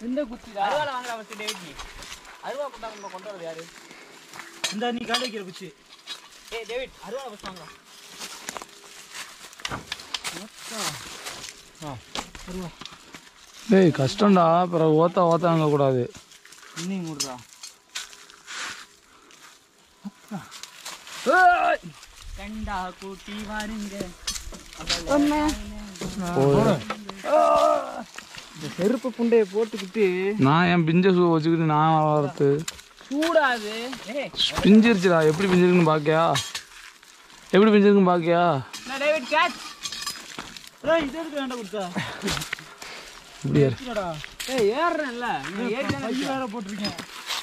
இந்த குச்சிடா அருவாளை வாங்குறா first David நீ அருவா கொண்டா நம்ம கொண்டு வரது யாரு இந்த நீ காலை வைக்கிற குச்சி ஏய் டேவிட் அருவாளை ஃபர்ஸ்ட் வாங்குறா டேய் கஷ்டம்டா அப்புறம் ஓத்தா ஓத்தா வாங்கக்கூடாது இன்னி முடுறா கண்டா கூட்டி வாருங்க இந்த செருப்பு புண்டையை போட்டுக்கிட்டு நான் என் பிஞ்ச ஷூ வச்சுக்கிட்டு நான் வளர்த்து சூடாது ஏய் பிஞ்சிருச்சுடா எப்படி பிஞ்சிருக்குன்னு பாக்கியா எப்படி பிஞ்சிருக்குன்னு பாக்கியா நான் டேவிட் கேட்ச் ஏய் இது எதுக்கு வேண்டாம் கொடுத்தா இப்படியா வச்சுக்கடா ஏய் ஏறுறேன்ல நீ ஏறி தானே பை வேற போட்டிருக்கேன்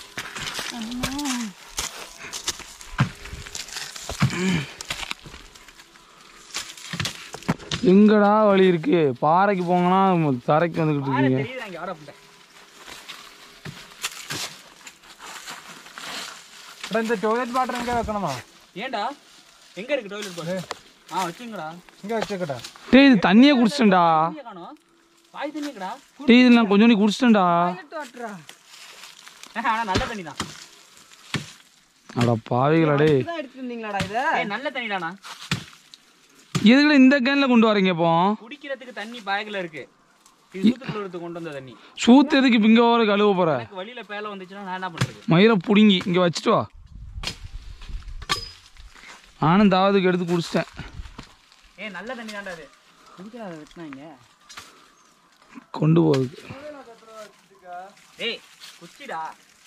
எங்கடா வழி இருக்கு பாறைக்கு போங்கன்னா தரைக்கு வந்துக்கிட்டு ஆளை இருக்கீங்க தெரியுது இங்க ஆட புண்டை இந்த டாய்லெட் வாட்டர் எங்க வைக்கணுமா ஏன்டா எங்க இருக்கு டாய்லெட் போடு ஆ வச்சுங்கடா இங்க வச்சுக்கடா டேய் இது தண்ணியே குடிச்சிட்டேன்டா தண்ணியை காணோம் பாய் தண்ணிக்கடா டேய் இது நான் கொஞ்சோண்டி குடிச்சிட்டேன்டா வாட்டுறா ஆனா நல்ல தண்ணி தான் அட பாவிகளா டேய் இதான் எடுத்துட்டு இருந்தீங்களாடா இத ஏய் நல்ல தண்ணிடாண்ணா எதுக்குள்ள இந்த கேன்ல கொண்டு வரீங்க இப்போ குடிக்கிறதுக்கு தண்ணி பேக்ல இருக்கு இது சூத்துக்குள்ள கொண்டு வந்த தண்ணி சூத்து எதுக்கு இப்ப இங்க வர கழுவ போற எனக்கு வழியில பேல வந்துச்சுன்னா நான் என்ன பண்றது மயிரை புடுங்கி இங்க வச்சுட்டு வா நானும் தாவதுக்கு எடுத்து குடிச்சிட்டேன் ஏய் நல்ல தண்ணி தான்டா அது எதுக்கு அதை வெட்டினாங்க கொண்டு போறதுக்கு ஏய் குச்சிடா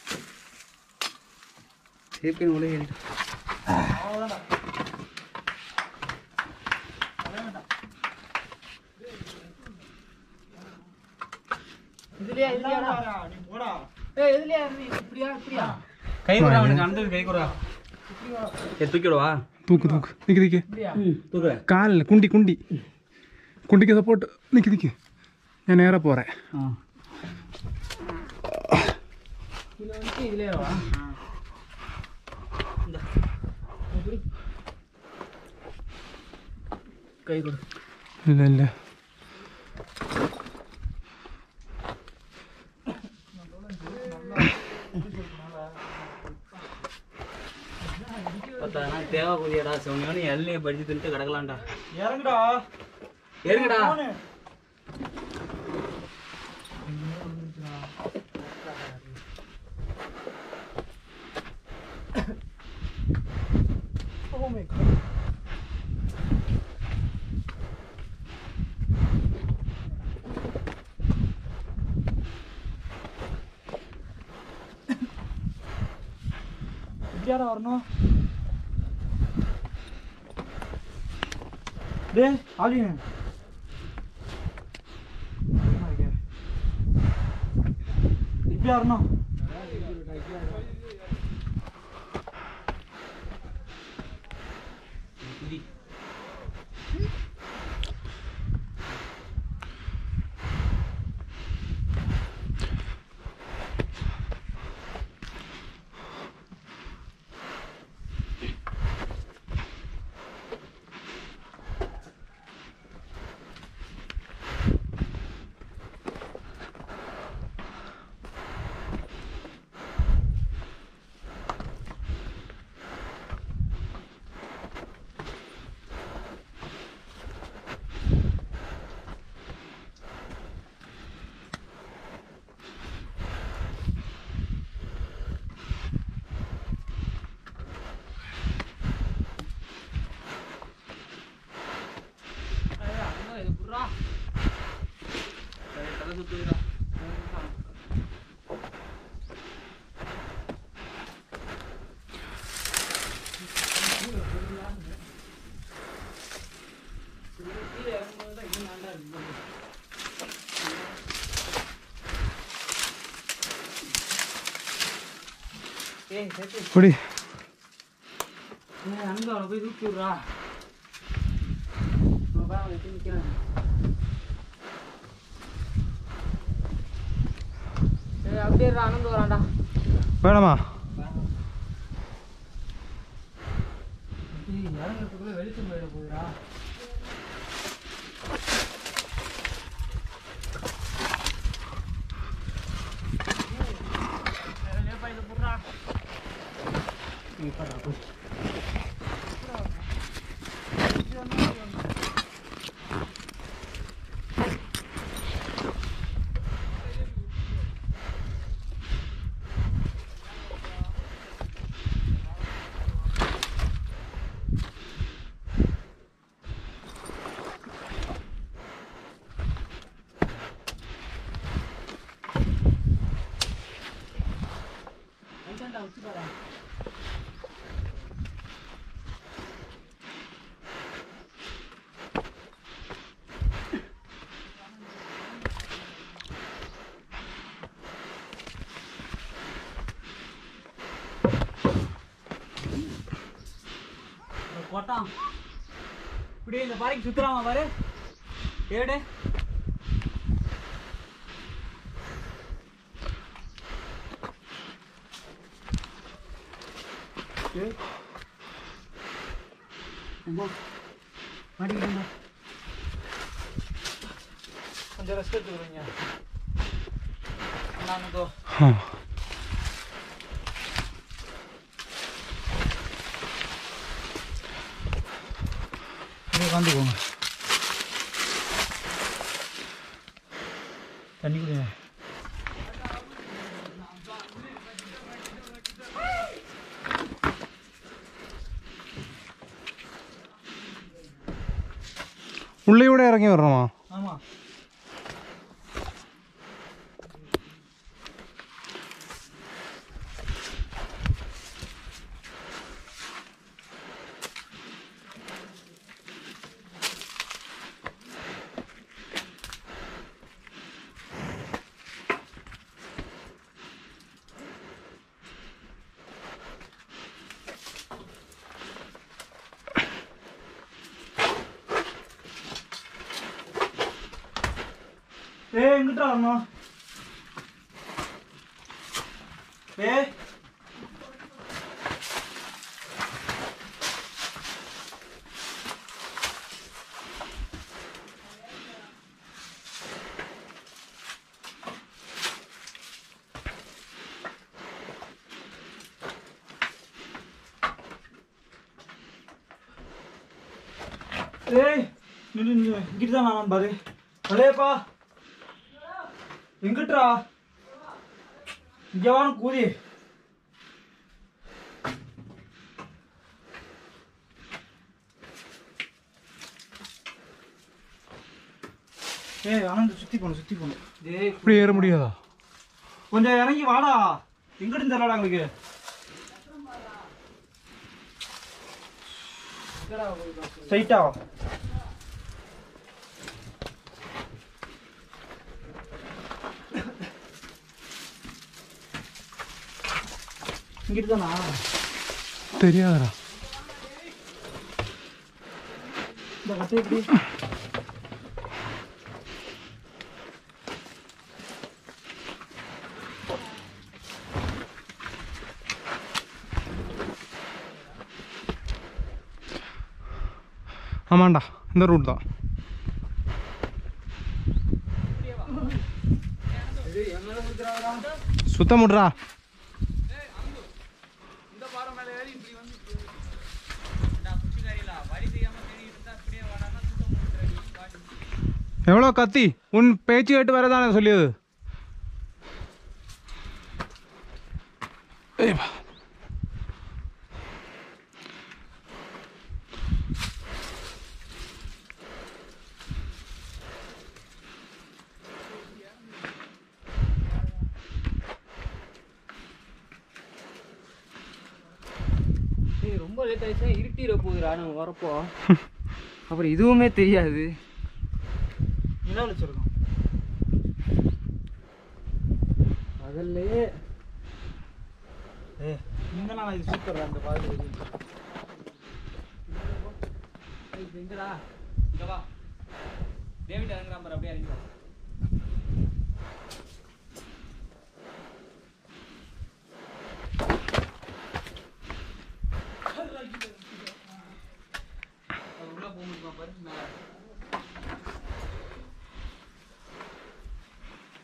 சேப்பின் உலக இதுலயா இதுலயா நீ போடா ஏய் இதுலயா இருந்து இப்படியா இப்படியா கை குறா அவனுக்கு அந்த கை குறா ஏ தூக்கி விடவா தூக்கு தூக்கு நிக்கு நிக்கு தூக்கு காலில் குண்டி குண்டி குண்டிக்கு சப்போர்ட் நிக்கு நிக்கு நான் நேராக போகிறேன் இதுல வந்து இதுலயா வா கை கொடு இல்லை இல்லை பத்தானா தேவை கூதியடா சொன்னோன்னு எல்லையை படிச்சு தின்ட்டு கிடக்கலாம்டா இறங்குடா ஏறுங்கடா இப்படியாடா வரணும் டேய் ஆலியன் இப்படியா வரணும் இப்படி அங்க அவனை போய் தூக்கி விடுறா அவன் பாரு, அவன் எப்படி நிக்கிறான். ஏய், அப்படியே இருடா, அனந்து வரான்டா வேணாமா ஏய், இறங்குறதுக்குள்ள வெளிச்சம் போயிட போகுதுடா கொட்டான் இப்படியே இந்த பாறைக்கு சுத்துறாமா பாரு ஏடு மாட்டிக்கிட்டா கொஞ்சம் ரெஸ்ட் எடுத்துக்கிறீங்க நான் இதோ ஆ இங்கே உட்காந்துக்கோங்க தண்ணி குடிங்க உள்ளேயோட இறங்கி வர்றோமா ஆமாம் ஏய் எங்கிட்டா வரணும் ஏய் ஏய் நில்லு நில்லு இங்கிட்டு தான் நான் பாரு அடேப்பா எங்கிட்டா இங்க வாங்க கூதி ஏய் ஆனந்த் சுத்தி போணும் சுத்தி போணும் டேய் இப்படி ஏற முடியாதா கொஞ்சம் இறங்கி வாடா எங்கிட்டு தெரியலடா எங்களுக்கு ஸ்ட்ரைட்டா இங்கிட்டு தானா தெரியாதடா இந்த கட்டை எப்படி ஆமாண்டா இந்த ரூட் தான் சுத்த முட்றா இந்த பாறை மேல ஏறி இப்படி வந்து இப்படி வந்து. ஏண்டா, புஷ்டிக்காரிகளா, வழி தெரியாம தேடிட்டு இருந்தா இப்படியே வாடான்னா சுத்த முடியல நீ பாட்டு. எவ்வளோ கத்தி உன் பேச்சு கேட்டு வரதானே சொல்லியது ஏய்ப்பா. ஏய் ரொம்ப லேட் ஆயிடுச்சுன்னா இருட்டிட போகுதுடா நம்ம வரப்போ அப்புறம் இதுவுமே தெரியாது நிலவு வச்சிருக்கோம் அதல்லையே ஏ இங்க நான் இது சூப்பர் அந்த பாதி எங்கடா இங்க வா. டேவிட் இறங்குறான் பாரு, அப்படியே இறங்கி வா. அது உள்ள போக முடியுமா பாரு, மேல.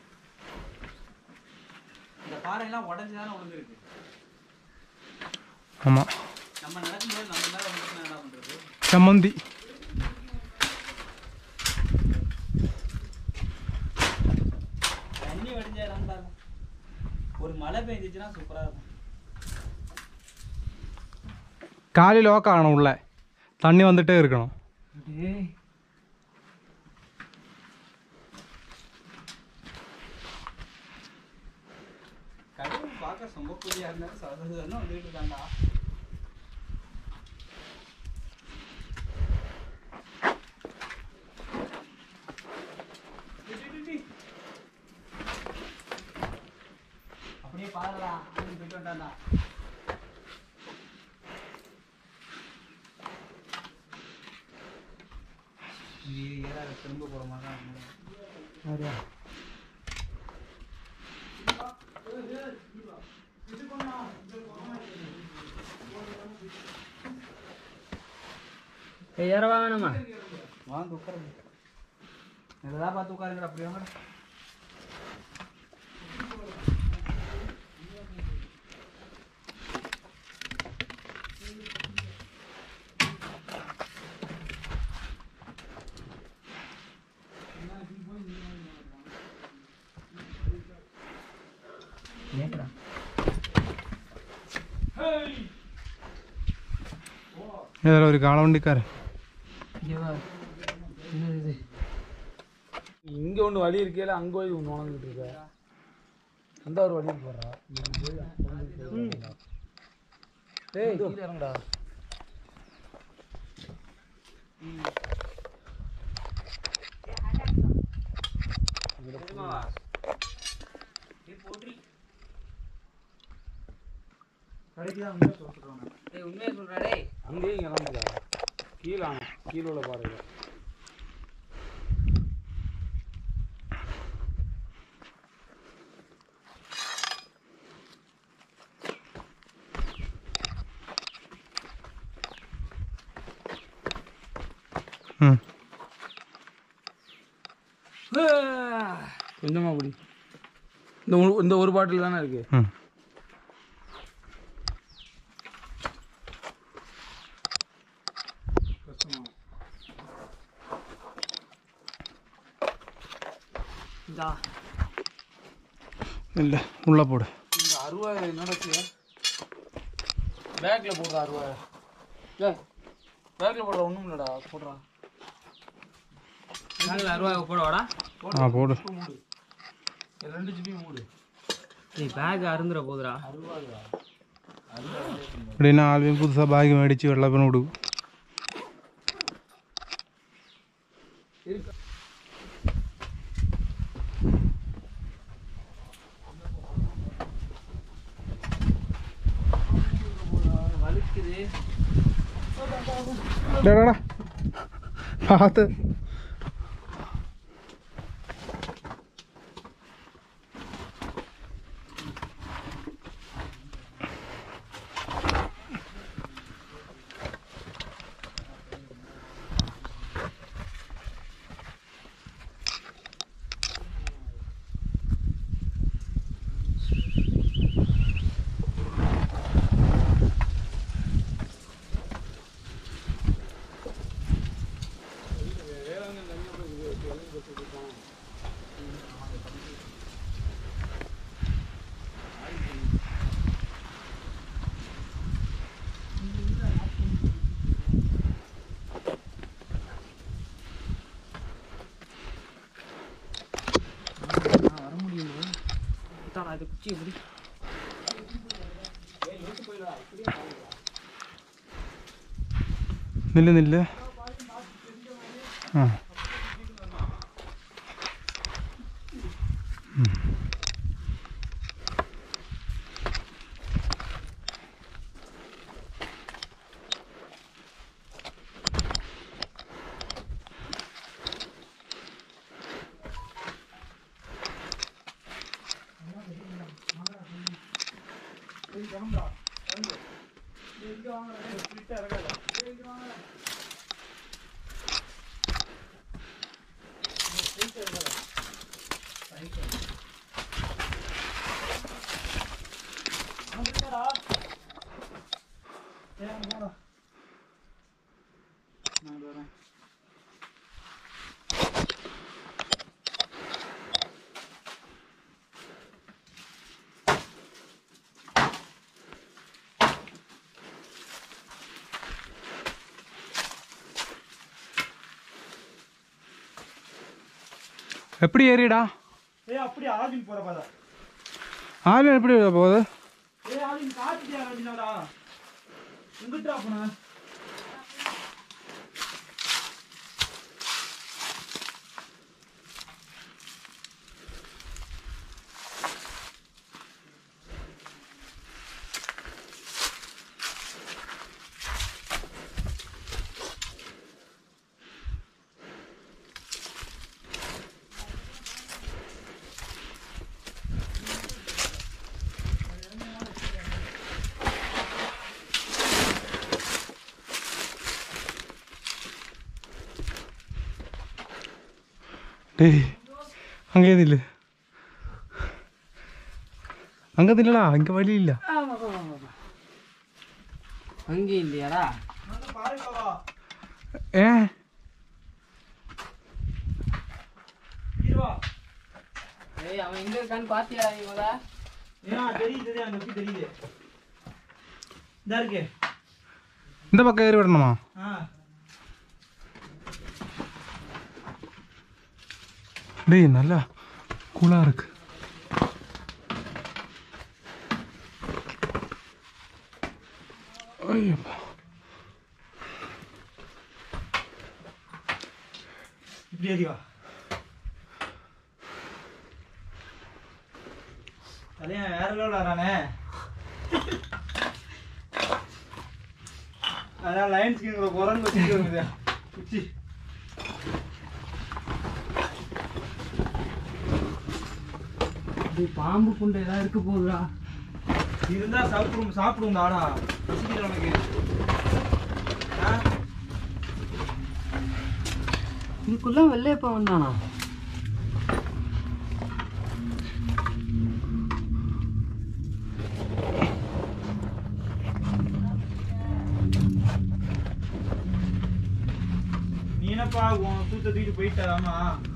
இந்த பாறையெல்லாம் உடஞ்சுதானே விழுந்துருக்கு ஆமாம் நம்ம நடக்கும்போது நம்ம மேல வந்துச்சுன்னா என்ன பண்றது சம்மந்தி தண்ணி வடிஞ்சா நல்லா இருக்கும் ஒரு மழை பெஞ்சிச்சுன்னா சூப்பரா இருக்கும் காலி லோக்காகணும் உள்ள தண்ணி வந்துட்டே இருக்கணும் டேய் கடவுள் பார்க்க ரொம்ப புதியா இருந்தாலும் சதவீதம் வந்துட்டு இருக்காண்டா அப்படியே பாருடா போயிட்டு வந்தாண்டா இது ஏறா திரும்ப போற மாதிரி தான் இருக்கும். ஏய் ஏற வாங்க நம்ம வாங்க உட்காருங்க இதெல்லாம் பார்த்து உட்காருங்க அப்படி வாங்க இதில் ஒரு காலவண்டிக்காரன் இங்கே வா என்னது இது இங்கே ஒன்று வழி இருக்கையில அங்கே போய் ஒன்று உணர்ந்துட்டு இருக்க அந்த ஒரு வழி போடுறா டேய் கீழே இறங்குடா டேய் உண்மையை சொல்றா டேய் அங்கேயே இறங்குடா கீழே ஆனா கீழே உள்ள பாருங்க ம் கொஞ்சமாக குடி இந்த ஒரு- இந்த ஒரு பாட்டில் தானே இருக்கு ம் இந்தா இல்லை உள்ளே போடு இந்த அறுபது என்னடச்சு பேக்கில் போடுற அறுபது ஏ பேக்கில் போடுற ஒன்றும் இல்லைடா போடுறா நாங்கள் அறுபா போட வாடா ஆ போடு இப்போ மூடு இது ரெண்டு ஜிபியும் மூடு டேய் பேக் அருந்துற போதுடா அப்படின்னா ஆல்வையும் புதுசாக பேக் மேடிச்சு வெள்ளப்பன விடுக்கும் வலிக்குது டேடா பார்த்து நான் வர முடியுமா தாடா இது குச்சி எப்படி நில்லு நில்லு ஆ எப்படி ஏறிடா ஏய் அப்படி ஆவின் போற பாதா ஆவின் எப்படி போகுது ஏய் ஆவின் காத்துட்டியா ராஜினாடா எங்கிட்டா போன டேய் அங்கே நில்லு அங்கே நில்லடா இங்கே வழி இல்லை அங்கே இல்லையாடா பாரு பாவா ஏ இருவா ஏய் அவன் எங்க இருக்கான்னு பாத்தியாடா நீ முத ஏன் தெரியுது தெரியுது அங்க எப்படி தெரியுது இதா இருக்கு இந்த பக்கம் ஏறி விடணுமா ஆ டேய் நல்லா கூலாக இருக்கு ஐயப்பா இப்படி ஏறி வா தலையன் வேற லெவல் வரானே அதான் லைன்ஸ் கிங்கிற குரங்கு வச்சுட்டு வருது குச்சி டேய் பாம்பு புண்டை ஏதாவது இருக்க போகுதுடா இருந்தா சாப்பிடும் சாப்பிடுங்க ஆடா பசிக்கிற உனக்கு ஆ? இதுக்குள்ள வெள்ளையப்பா வந்தானா நீ என்னப்பா உன் தூத்த தூக்கிட்டு போயிட்டாமா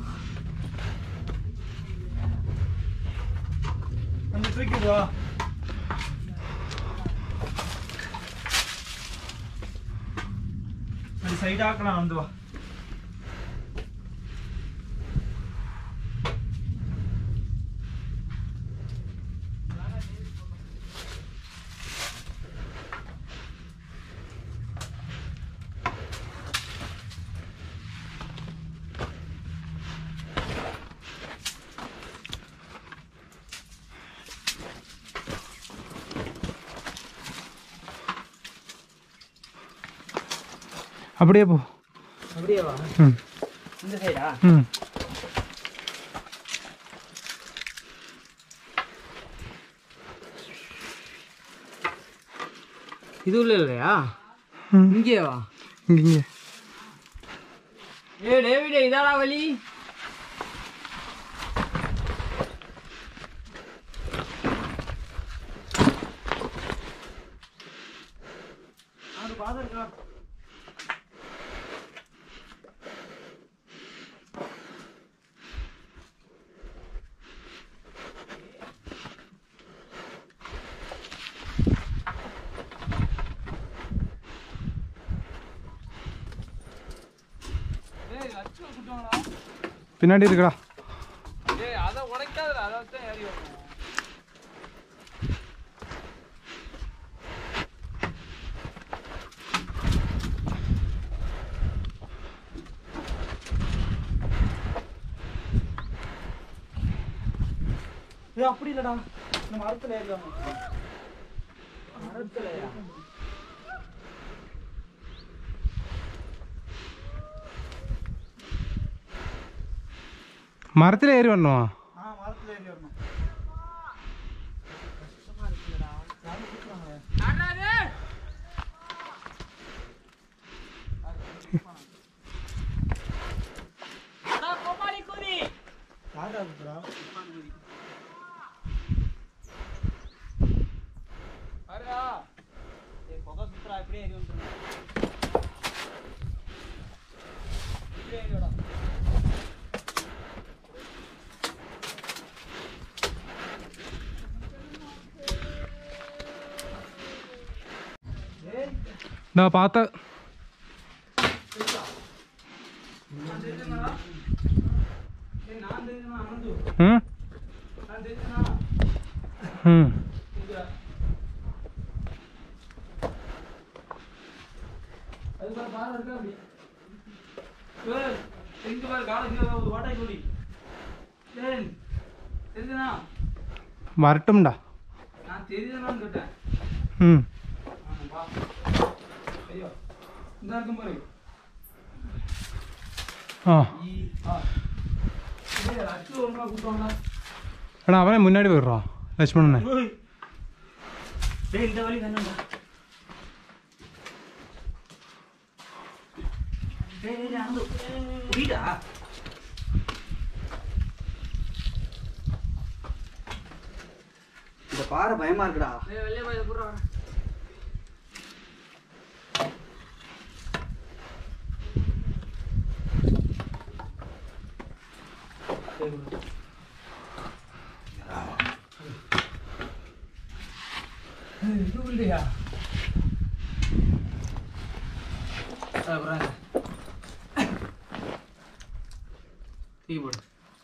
கொஞ்சம் தூக்கிட்டு வா அப்படி சைடாக்கலாம் வந்து வா அப்படியே போ அப்படியே வா ம் இந்த சைடா ம் இது உள்ள இல்லையா ம். இங்கே வா இங்கே இங்கே ஏ டேவிடே இதாடா வழி அது பாதம் இருக்கா பின்னாடி இருக்குடா ஏய் அதை உடைக்காதடா அதை தான் ஏறி வரணும் ஏய் அப்படி இல்லடா இந்த மரத்துல ஏறலாம் மரத்துலயா மரத்தில் ஏறி வரணுமா ஆ மரத்துல ஏறி வரணும் யாரா இருக்குறா பாருடா ஏய் புகை சுத்துறா இப்படியே ஏறி வந்துருங்க இப்படியே ஏறி வாடா ஏய் நான் பார்த்த ஏய், நான் தெரிஞ்சு ம் எங்க பாரு காலை கீழே ஒரு வாட்டாய் சொல்லி ஏன் தெரியுதுண்ணா வரட்டும்டா நான் தெரியுதுண்ணான்னு கேட்டேன் ம் ஆமாப்பா ஐயோ இந்த இருக்கும் பாரு ஆ ஈ ஆ ஏய் அச்சு ஒழுங்கா கூப்பிட்டாங்க அண்ணா அவனே முன்னாடி போயிடுறான் லட்சுமணனே டேய் இந்த வழி தானேடா டேய் டேய் அங்க புரியுதா இந்த பாறை பயமா இருக்குடா வெளியே போய் போடுறான் இது இல்லையா அப்புறம் தீ போடு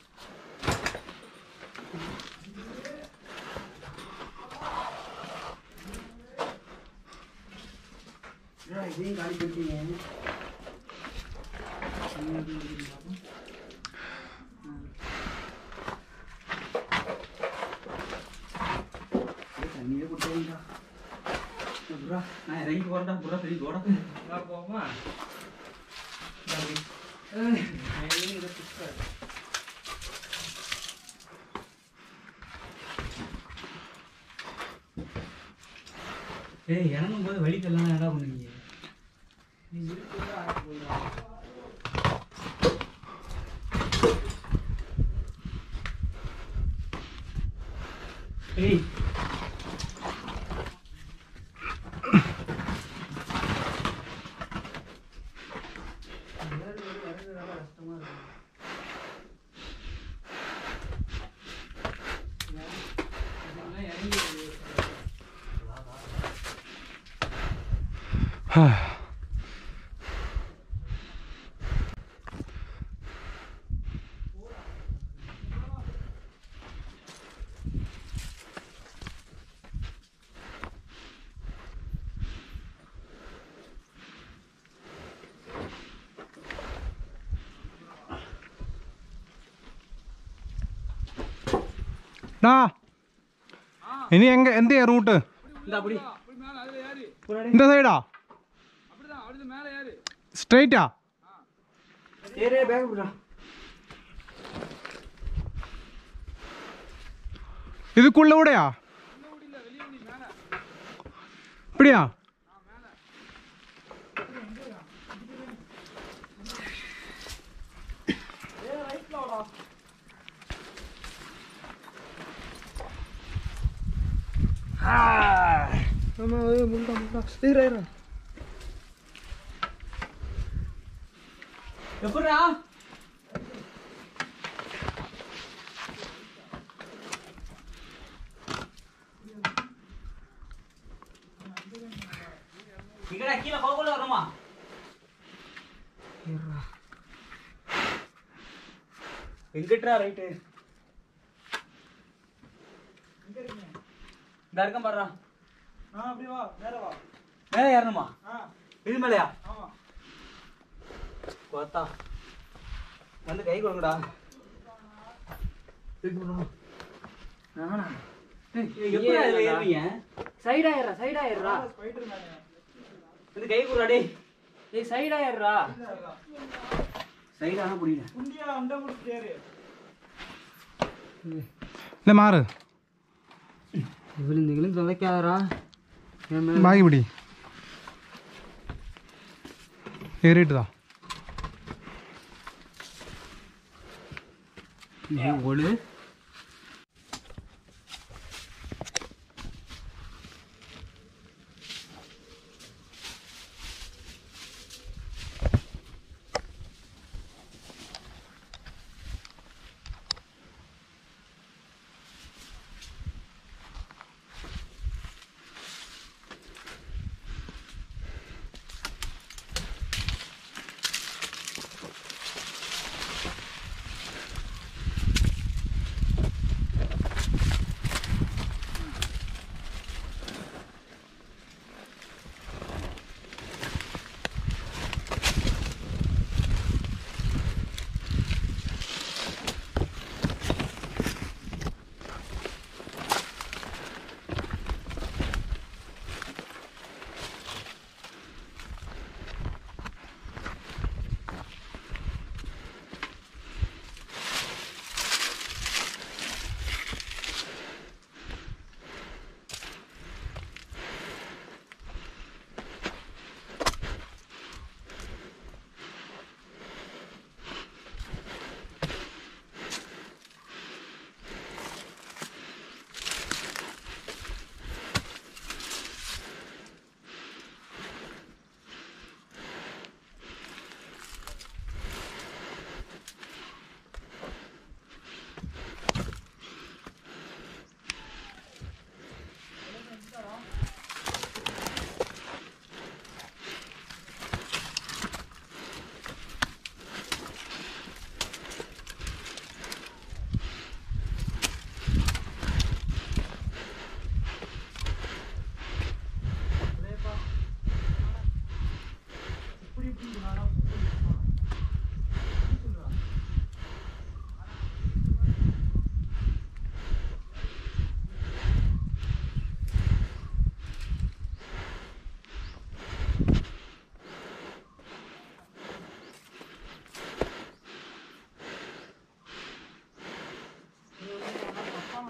இதையும் காலி பண்ணிட்டீங்க தண்ணியே கொடுத்தீங்களா புறா நான் இறங்கி போறேன்டா புறா சரி போட வா போமா ஏய் இறங்கும் போது வலிக்கெல்லாம் என்ன பண்ணுவீங்க ஏய் டா இனி எங்க எந்த ரூட்டு இந்த அப்படி இந்த சைடா ஸ்ட்ரைட்டா ஏறே பேக் புறா இதுக்குள்ள விடையா இப்படியா எப்படா இங்கடா கீழே போகல வரணுமா எங்கிட்டா ரைட்டு இந்த இருக்கம் பாடுறா ஆ அப்படியே வா நேரா வா மேலே ஏறணுமா ஆ இது மேலையா ஆமா கோத்தா வந்து கை கொடுங்கடா நானா ஏய், எப்படி அதுல ஏறுவீங்க சைடா ஏறா சைடா ஏறா ஸ்பைடர் மேனே வந்து கை கொடுடா டேய் ஏய் சைடா ஏறா சைடான புரியல குண்டியா அண்டை முடிச்சு ஏறு இல்லை மாறு விழுந்து விழுந்து தொலைக்காதரா பாக்கி பிடி ஏறிட்டுதா ஒழு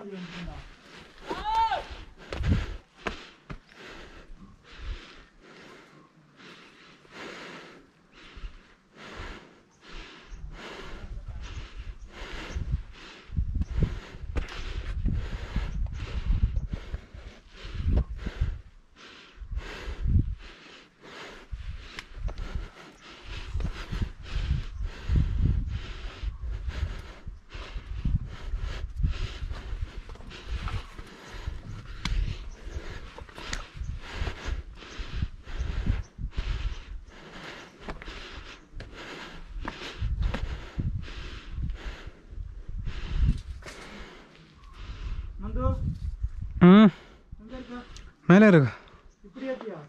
நந்து ம் எங்க இருக்க மேலே இருக்கு இப்படி ஏத்தியா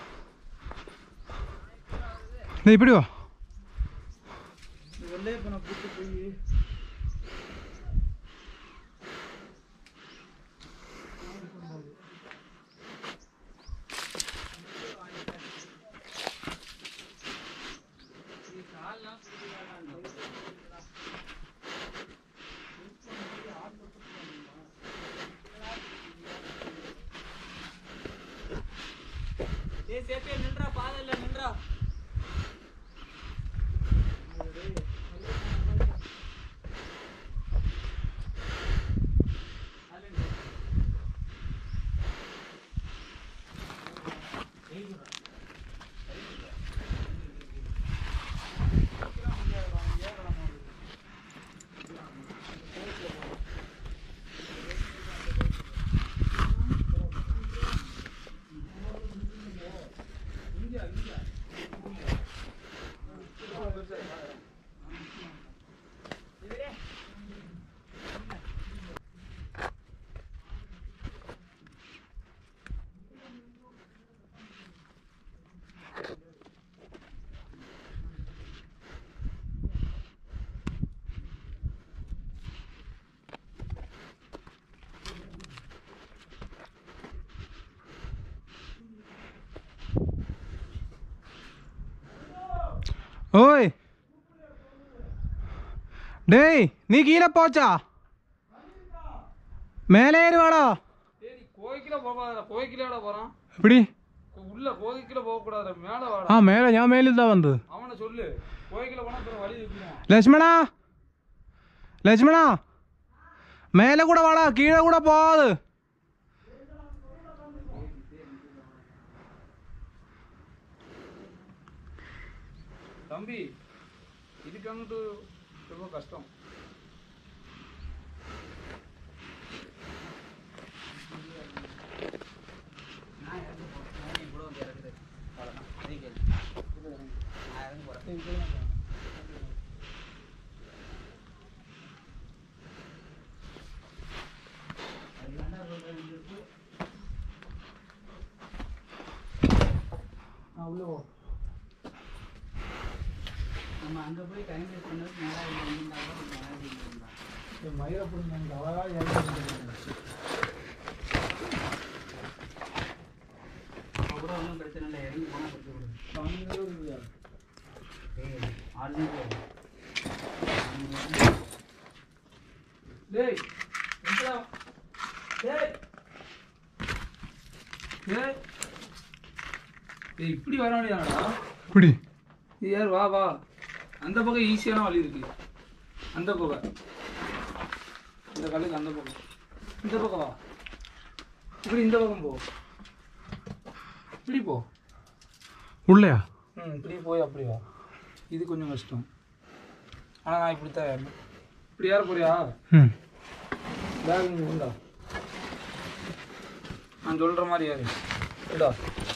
நீ இப்படி வா இந்த வெள்ளைய பண்ண கூட்டு போய் ஏய் சேப்பே நின்றா பாதையில நின்றா ஓய் டேய் நீ கீழே போச்சா மேலே ஏறி வாடா ஏய் நீ கோயிக்கில போகாதடா கோயிக்கிலோட போறான் எப்படி உள்ள கோயிக்கில போக கூடாதுடா மேல வாடா ஆ மேலே ഞാൻ மேலே தான் வந்தது அவனை சொல்லு கோயிக்கில போனா அப்புறம் வழி இருக்குமா லட்சுமணா லட்சுமணா மேலே கூட வாடா கீழே கூட போகாது தம்பி இதுக்கு அங்கிட்டு ரொம்ப கஷ்டம் நான் இறங்கி போறேன் நான் என் கூட வந்து இறங்குறேன் அவ்வளோதான் அதே கேள்வி நான் இறங்கி போறேன் நான் உள்ள போ நம்ம அங்கே போய் டைம் வேஸ்ட் பண்ணது நேராக இங்கே வந்திருந்தாலும் கொஞ்சம் நேரம் இருந்திருந்தா என் மயிரை பிடிங்க எனக்கு அழகா ஏறிட்டு கூட ஒன்றும் பிரச்சனை இல்லை இறங்கி போனால் பிரச்சனை இல்லை ஏய் ஆல்ரெடி டேய் எங்கடா? டேய் டேய் டேய் இப்படி வர வேண்டியதானடா இப்படி இது யார் வா வா அந்த பக்கம் ஈஸியான வழி இருக்கு அந்த பக்கம் இந்த கல்லுக்கு அந்த பக்கம் இந்த பக்கம் வா இப்படி இந்த பக்கம் போ இப்படி போ உள்ளையா ம் இப்படி போய் அப்படி வா இது கொஞ்சம் கஷ்டம் ஆனால் நான் இப்படி தான் ஏறணும் இப்படி ஏற போறியா ம் பேக் இங்கே உண்டா நான் சொல்கிற மாதிரி ஏறு இதா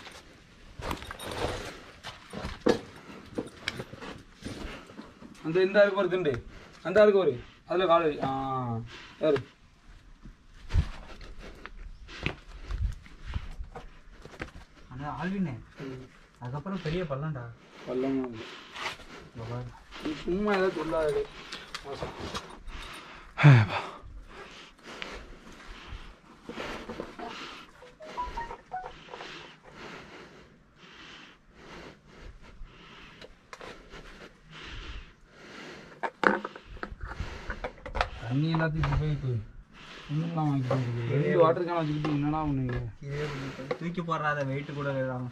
அந்த இந்த ஆளுக்கு ஒரு திண்டு அந்த ஆளுக்கு ஒரு அதில் கால் வை. ஆ ஏறு ஆனால் ஆல்வினே அதுக்கப்புறம் பெரிய பள்ளம்டா பள்ளமா இருக்கு. நீ சும்மா ஏதாவது சொல்லாது மோசம் தண்ணி எல்லாத்தையும் இப்படி போய் இப்போ ஒன்றுலாம் வாங்கிட்டு ரெண்டு வாட்டர் கேன் வச்சுக்கிட்டு என்னடா ஒன்று தூக்கி போடுறாத வெயிட் கூட இல்லைதான்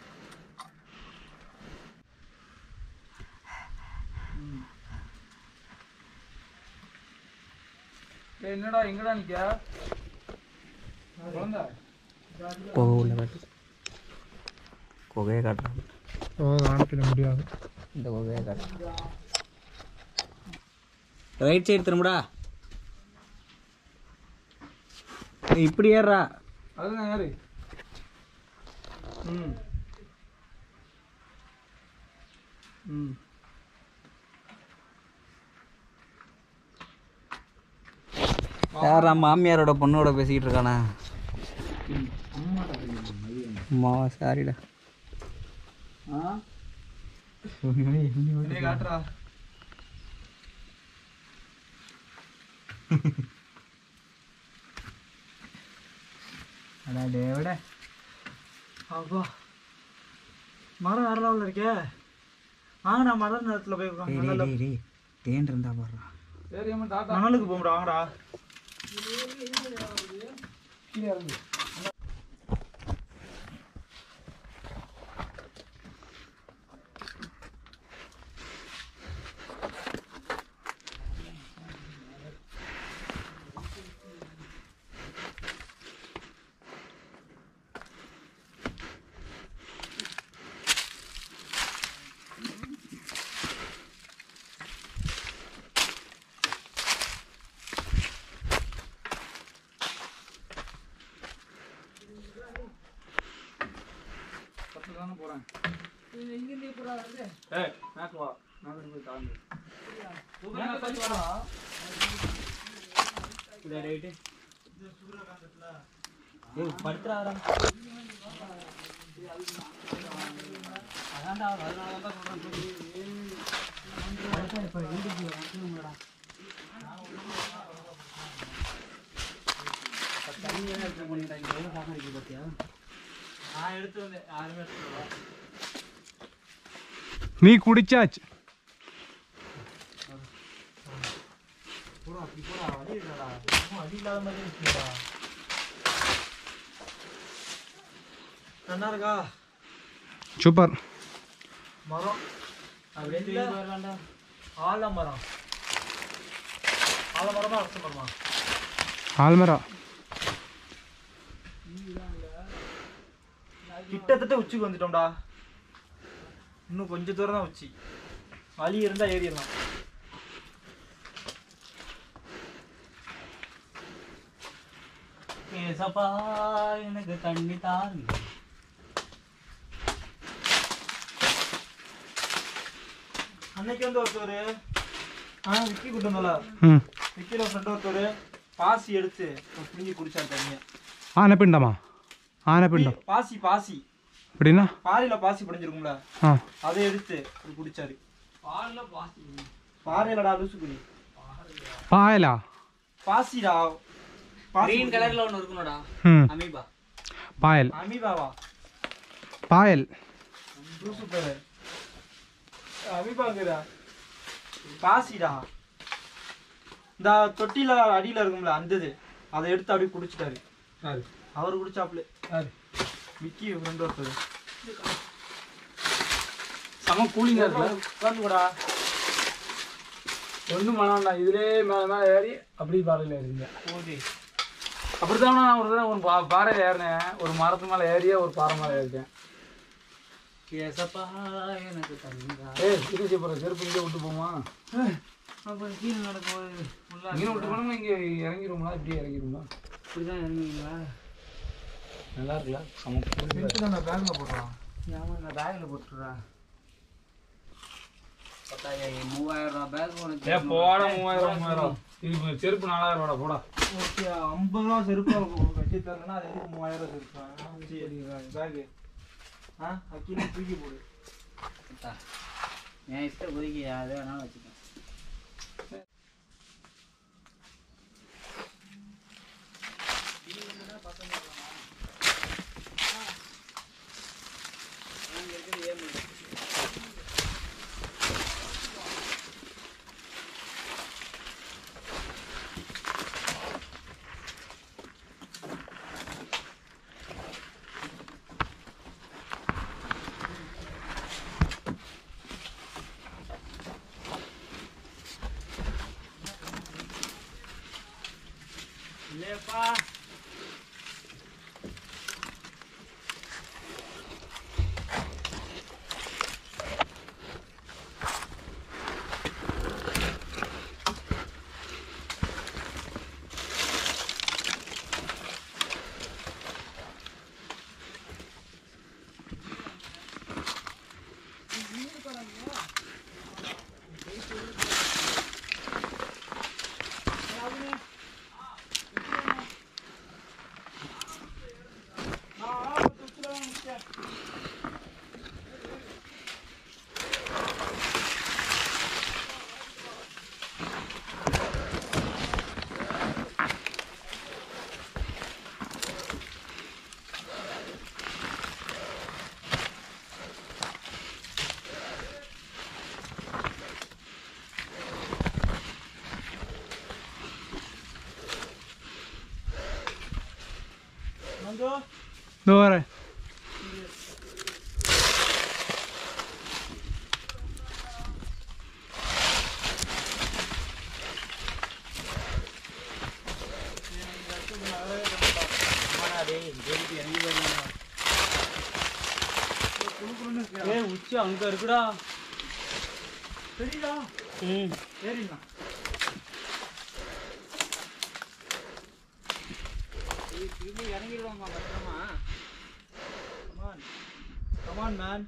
என்னடா எங்கடா நிக்க குழந்தை புகை உள்ள காட்டு புகையை காட்டுறான் ஓ காணப்பிட முடியாது இந்த புகையை காட்டு ரைட் சைடு திரும்புடா ஏய், இப்படி ஏறுறா அதுதான் யாரு ம் ம் யாரா மாமியாரோட பொண்ணோட பேசிக்கிட்டு இருக்கானா அம்மாவா சாரிடா ஆ காட்டுறா அடா டேவிட அப்பா மரம் வேற லெவலில் இருக்கே வாங்க நான் மலர் நேரத்தில் போய் உட்காந்து தேன் இருந்தா பாடுறா சரி அம்மா டாட்டா மணலுக்கு போகும்டா வாங்கடா கீழே இறங்கு பத்து தானே போகிறேன் ஏய் மேற்கு வா மேற்கு போய் தாண்டு மேற்கு போய் வா படுத்துறாரா நான் எடுத்து வந்தேன் யாருமே எடுத்து வரல. நீ குடிச்சாச்சு போடா அப்படி போடா வழி இல்லடா இன்னும் வழி இல்லாத மாதிரி இருக்குடா நல்லா இருக்கா சூப்பர் மரம் அப்படியே தூக்கி வேண்டாம் ஆலமரம் ஆலமரமா அரச மரமா ஆல்மரா கிட்டத்தட்ட உச்சிக்கு வந்துட்டோம்டா இன்னும் கொஞ்ச தூரம் தான் உச்சி வழி இருந்தா ஏறிடலாம் கேசப்பா எனக்கு தண்ணி தாருங்க அன்னைக்கு வந்து ஒருத்தர் ஆ விக்கி கூட்டு வந்தோம்ல ம் விக்கில ஃப்ரெண்ட் ஒருத்தர் பாசி எடுத்து புரிஞ்சு குடிச்சார் தண்ணியை ஆனைப்பிண்டமா ஆனைப்பிண்டம் பாசி பாசி அப்படின்னா பாறையில பாசி படிஞ்சிருக்கும்ல ஆ அதை எடுத்து அது குடிச்சாரு பாலில் பாசி பாறையிலடா லூசுக்குடி பாயலா பாசிடா பாசி கிரீன் கலர்ல ஒன்று இருக்கணும்டா ம் அமீபா பாயல் அமீபாவா பாயல் லூசு பேரு அமீபாங்கிறா பாசிடா இந்த தொட்டில அடியில இருக்கும்ல அந்தது அதை எடுத்து அப்படியே குடிச்சிட்டாரு யாரு அவர் குடிச்சாப்ல யாரு விக்கி ஃப்ரெண்ட் ஒருத்தர் செம கூலிங்காக இருக்குல்ல உட்காந்துக்கூடா ஒன்றும் பண்ணாண்டா இதுலேயே மேலே மேலே ஏறி அப்படி பாறையில் ஏறிங்க ஓகே அப்படித்தான் நான் ஒரு தடவை ஒரு பா பாறையில் ஏறினேன் ஒரு மரத்து மேலே ஏறியே ஒரு பாறை மேலே ஏறிட்டேன் கேசப்பா எனக்கு தண்ணி தாருங்க ஏய் இது செய்ய போகிற செருப்பு இங்கே விட்டு போமா அப்புறம் கீழே நடக்கும்போது ஃபுல்லாக இங்கே விட்டு போனோம்னா இங்கே இறங்கிடும்ல இப்படியே இறங்கிடும்ல இப்படி தான் இறங்குவீங்களா நல்லா இருக்குல்ல செம கூலிங்காக நான் பேக்ல போடுறான் ஆமாம் நான் பேக்கில் போட்டுடுறேன் பத்தாயிரம் மூவாயிரம் ரூபா பேக் உனக்கு ஏ போட மூவாயிரம் மூவாயிரம் இது இப்ப செருப்பு நாலாயிரம் ரூபாடா போடா ஓகே ஐம்பது ரூபா செருப்பா வச்சு தரலன்னா அது எதுக்கு மூவாயிரம் செருப்பா பேகு ஆ அக்கீழே தூக்கி போடு பத்தா. என் இஷ்டம் ஒதுக்கி அதை வேணாலும் வச்சுக்கேன் இதோ வரேன் ஏய் உச்சி அங்க இருக்குடா தெரியுதா ம் சரிண்ணா திரும்பி இறங்கிடுவாங்க பத்திரமா கமான் கமான் மேன்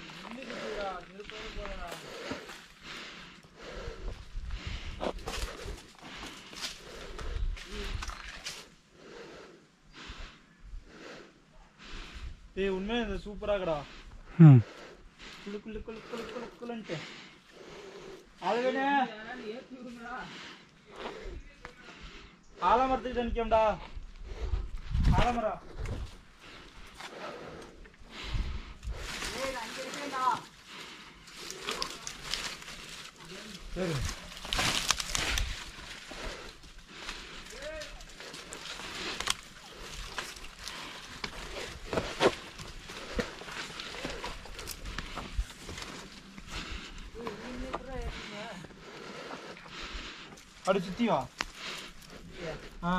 ஏய் உண்மையா இந்த சூப்பராகடா ம் குளு குளு குளு குளு குளு குளுன்ட்டு அதுவே ஆலமரத்துக்கிட்ட நிக்கம்டா ஆலமரம் சரி அப்படி சுத்தி வா ஆ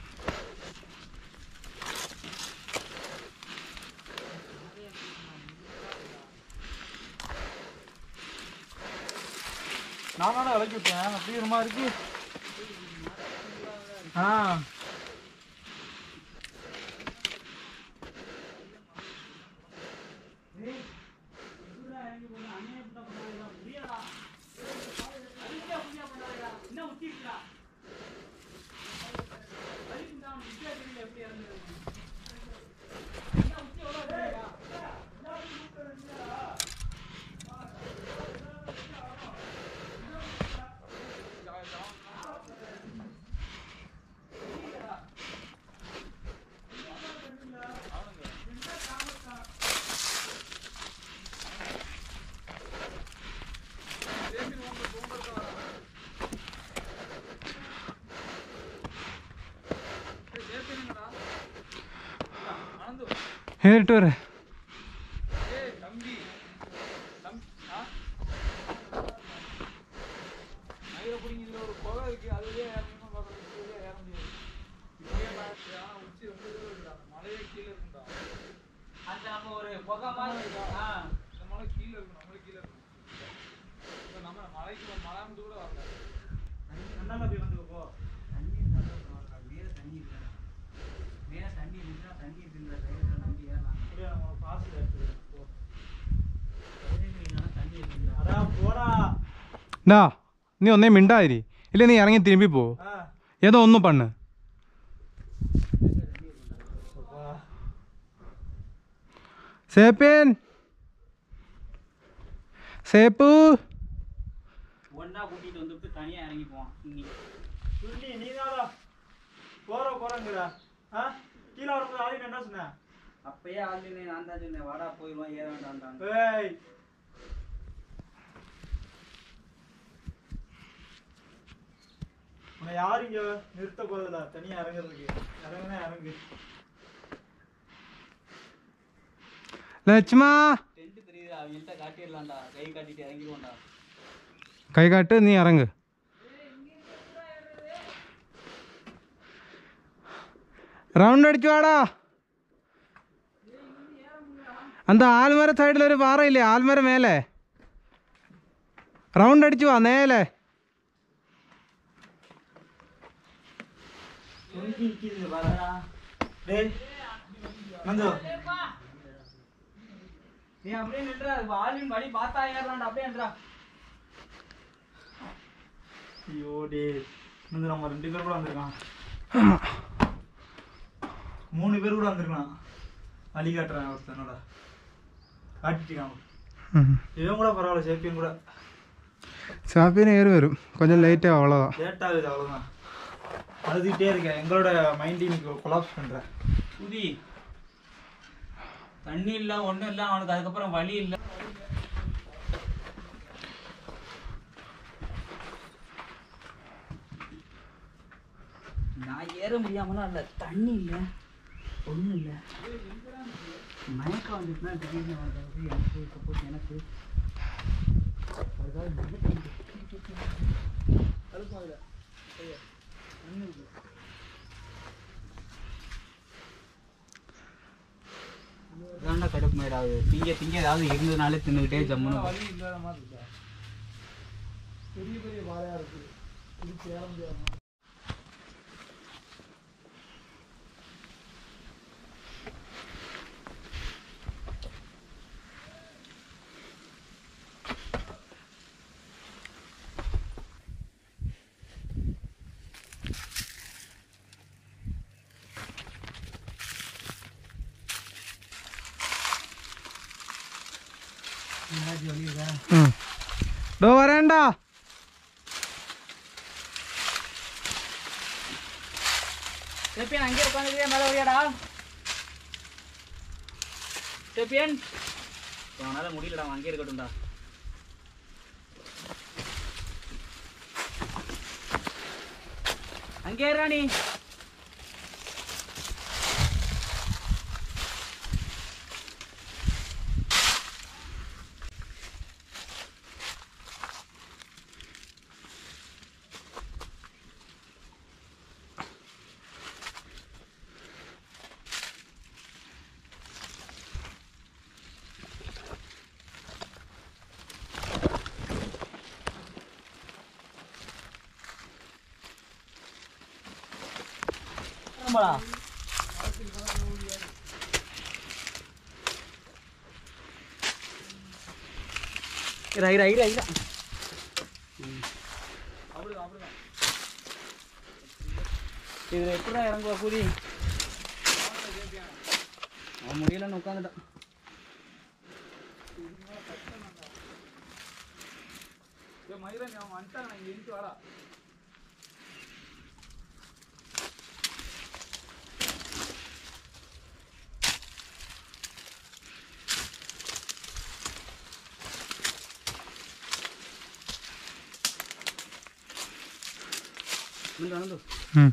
நான் தானே விளக்கி விட்டேன் அப்படி ஒரு மாதிரி இருக்கு ஆ ஏறிட்டு வரேன் அந்த நம்ம ஒரு புகை மாதிரி ஆ அண்ணா அப்படி வந்துக்க போ அப்படியே நம்ம பாஸ் எடுத்துக்கிறேன் போ അതാ പോടാ ഡാ നീ ഒന്നേ മിണ്ടാതിരി ഇല്ല നീ ഇറങ്ങി തിരുമ്പി പോ ആ ഏതോ ഒന്നും പണ്ണ് സേപ്പേൻ സേപ്പു ஒண்ணா கூட்டிட்டு வந்துட்டு தனியா இறங்கி போவான் இங்க சுருளி நீதாடா போற போறங்கிற ஆ கீழே வரும்போது ஆளுங்க என்ன சொன்ன அப்பயே ஆல்ரெடி நான் தான் சொன்னேன் வாடா போயிடுவான் ஏற வேண்டாம்டான் ஏய் உன்னை யாரும் இங்க நிறுத்த போதில்ல தனியா இறங்குறதுக்கு இறங்குனா இறங்கு ലക്ഷ്മ டென்ட் தெரியுது அவன்கிட்ட காட்டிடலாம்டா கை காட்டிட்டு இறங்கிடுவான்டா കൈ കാട്ട് നീ ഇറങ്ങ് റൗണ്ട് അടിച്ചു വാടാ എന്താ ആൽമര സൈഡിലൊരു പാറയില്ലേ ആൽമര മേലെ റൗണ്ട് അടിച്ചു വാ നേലെ டேய் நந்து நீ அப்படியே நின்றா வாலின் வழி பார்த்தா ஏறலாம்டா அப்படியே நின்றா ஐயோ டேய் நந்து நம்ம ரெண்டு பேர் கூட வந்திருக்கான் மூணு பேர் கூட வந்திருக்கான் வழி காட்டுறான் ஒருத்தனோட காட்டிட்டான் இவன் கூட பரவாயில்ல சேப்பியன் கூட ചാപ്പിന് കയറി വരും കൊഞ്ചം ലേറ്റ് ആവും അவ்வளோதான் லேட் ஆகுது அவ்வளோதான் அழுதுகிட்டே இருக்கேன் எங்களோட மைண்ட் இன்னைக்கு கொலாப்ஸ் பண்ணுறேன் புதி தண்ணி இல்ல ஒண்ணும் இல்ல அவனுக்கு அதுக்கப்புறம் வழி இல்ல நான் ஏற முடியாமலாம் இல்ல தண்ணி இல்ல ஒண்ணும் இல்ல மயக்கம் வந்துச்சுன்னா திடீர்னு வந்தது எனக்கு சப்போஸ் எனக்கு அதுக்காக மயக்கம் வந்து கழுப்பாதுல ஒன்றும் இல்லை அதான்டா கடுப்பு மேடாகுது திங்க திங்க ஏதாவது இருந்ததுனாலே தின்னுக்கிட்டே ஜம்முன்னு போ. வழி இல்லாத மாதிரி இருக்கா பெரிய பெரிய வாழையா இருக்கு இதுக்கு ஏற முடியாது ഉം. ഡോ വരേണ്ട செப்பியன் அங்கேயே உட்காந்துக்கிட்டே மேலே வரியாடா செப்பியன் அவனால முடியலடா அவன் அங்கேயே இருக்கட்டும்டா அங்கே இருடா நீ ஆமாடா இரா இரா இரா இரா இதுல எப்படா இறங்குவா கூதி அவன் முடியலன்னு உட்காந்துட்டான் மயிரன் அவன் வந்துட்டான் நான் இங்கே இருந்து வாடா ഉം.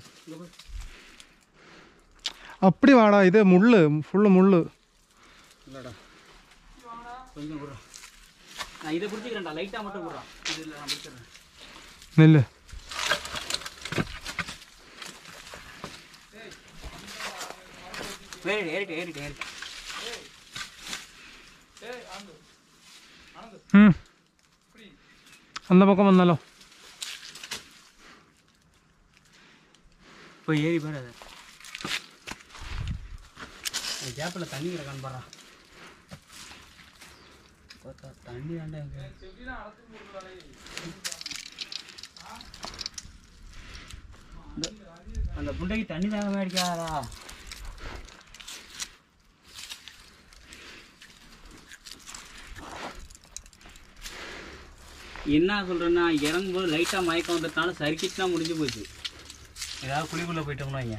அப்படி வாடா இது முள்ளு ஃபுல்லு முள்ளு இல்லடா கொஞ்சம் குடுறா நான் இதை பிடிச்சிக்கிறேன்டா லைட்டாக மட்டும் குடுறா இது இல்லை நான் பிடிச்சிடுறேன் நெல்லு ஏறிட்டு ஏறிட்டு ஏறிட்டு ஏறிட்டு ம் அந்த பக்கம் வந்தாலோ போய் ஏறி பாரு அதை அந்த கேப்பில் தண்ணி கிடக்கான்னு பாரா பார்த்தா தண்ணி தாண்டா இங்க. இந்த- அந்த புண்டைக்கு தண்ணி தாங்க அடிக்காதா என்ன சொல்கிறேன்னா இறங்கும்போது லைட்டாக மயக்கம் வந்துட்டனால சறுக்கிச்சுனா முடிஞ்சு போச்சு ஏதாவது குழிக்குள்ளே போயிட்டோம்னா வைங்க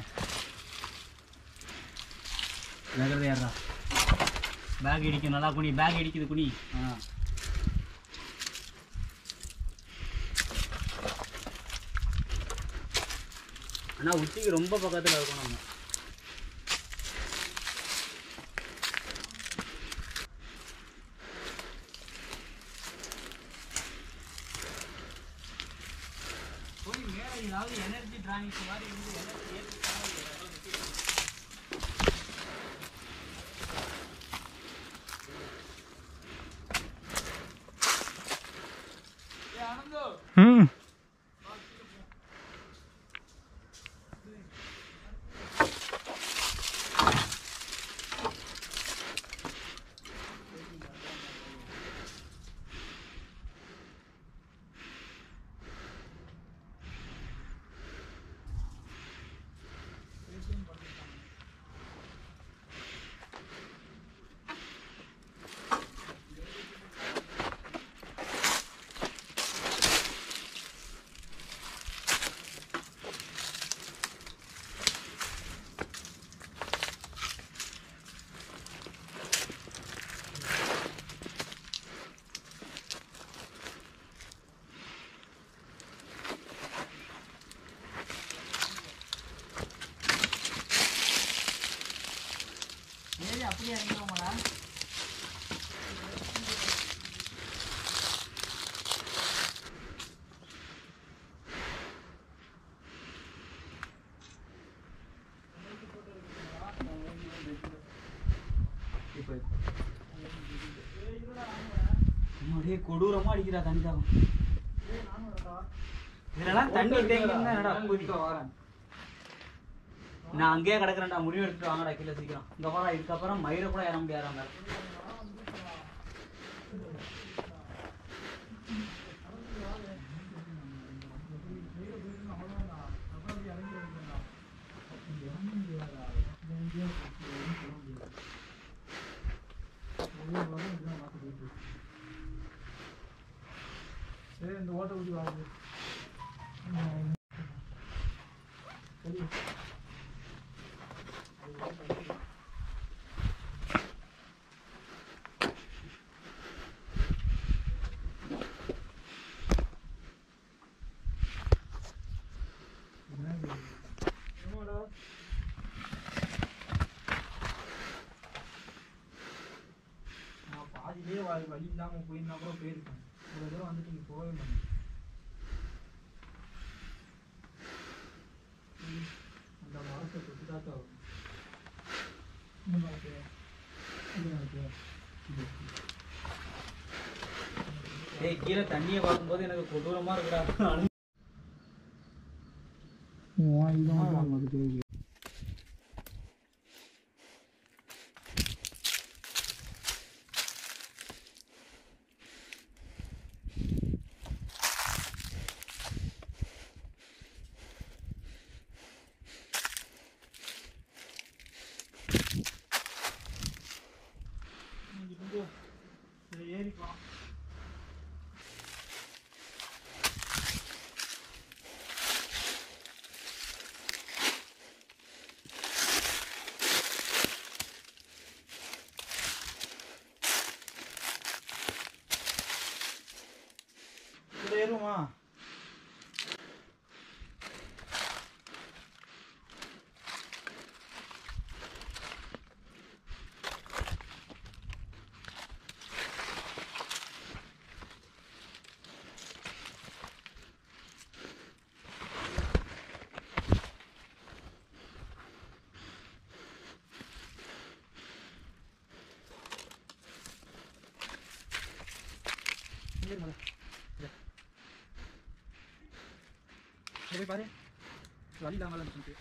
நகர்ந்து ஏறா பேக் இடிக்கும் நல்லா குனி பேக் இடிக்குது குனி ஆ ஆனால் உச்சிக்கு ரொம்ப பக்கத்தில் இருக்கும் நம்ம போய் மேலே ஏதாவது எனர்ஜி டிராயிங்ஸ் மாதிரி இருந்து எனர்ஜி ம் ஏறி அப்படியே இறங்கிடுவோமாடா அப்படியே கொடூரமா அடிக்கிறா தண்ணி தாகம் இதெல்லாம் தண்ணி தேங்கினா என்னடா குதிக்க வரேன் நான் அங்கேயே கிடக்குறேன்டா முடிவு எடுத்துட்டு வாங்கடா கீழே சீக்கிரம் இந்த போடா இதுக்கப்புறம் மயிரை கூட ஏற முடியாதாங்க சரி இந்த ஓட்டை ஊற்றி வாங்க நான் பாதியிலே வழி வழி இல்லாமல் போயிருந்தா கூட போயிருக்கேன் ஒரு தடவை வந்துட்டு இங்கே போகவே மாட்டேன் அந்த மரத்தை தொட்டு தான் வரும் இந்த மரத்தை இந்த மரத்தை டேய் கீழே தண்ணியை பார்க்கும்போது எனக்கு கொடூரமா இருக்குடா ஏறிக்கலாம் இதுல ஏறுமா போய் பாரு வழி இல்லாமல் சொல்லிட்டு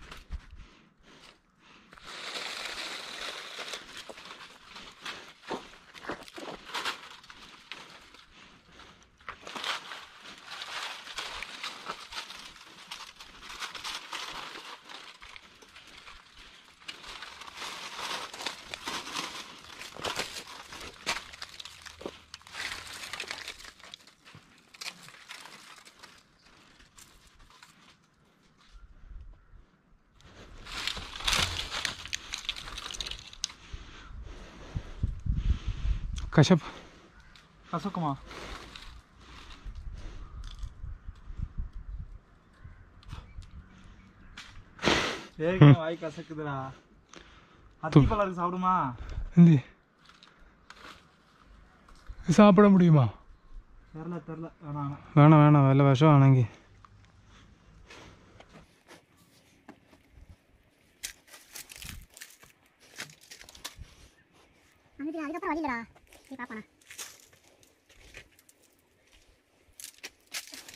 கஷப் கசக்குமா ஏற்கனவே வாய் கசக்குதுடா அத்திப்பழம் இருக்கு சாப்பிடுமா இந்தி சாப்பிட முடியுமா தெரில தெரில வேணாம் வேணாம் வேணாம் வெள்ள விஷம் வேணாங்கி வந்துட்டு அதுக்கப்புறம் வழி இல்லடா நீ பாப்பானா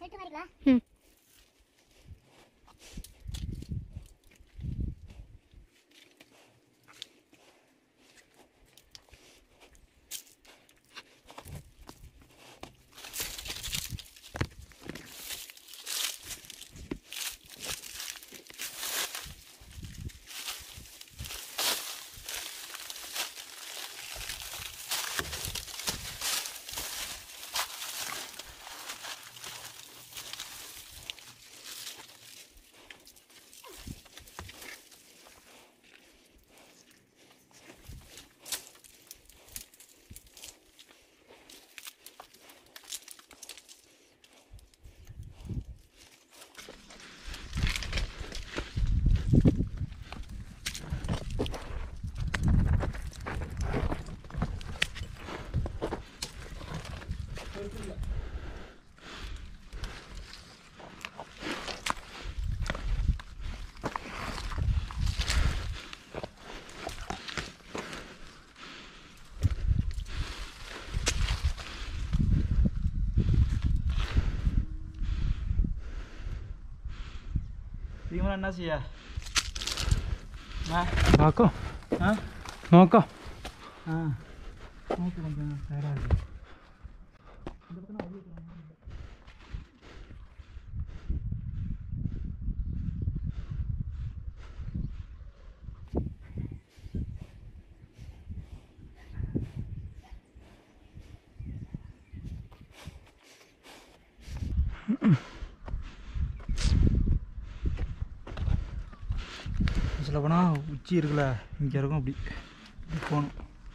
ம் ഇവൻ എന്നാ ചെയ്യാ നോക്കോ ആ നോക്കോ ആ നോക്ക് கொஞ்சம் ടയർഡാണ് சொல்ல போனால் உச்சி இருக்குல்ல இங்கே இருக்கும் அப்படி இப்படி போகணும்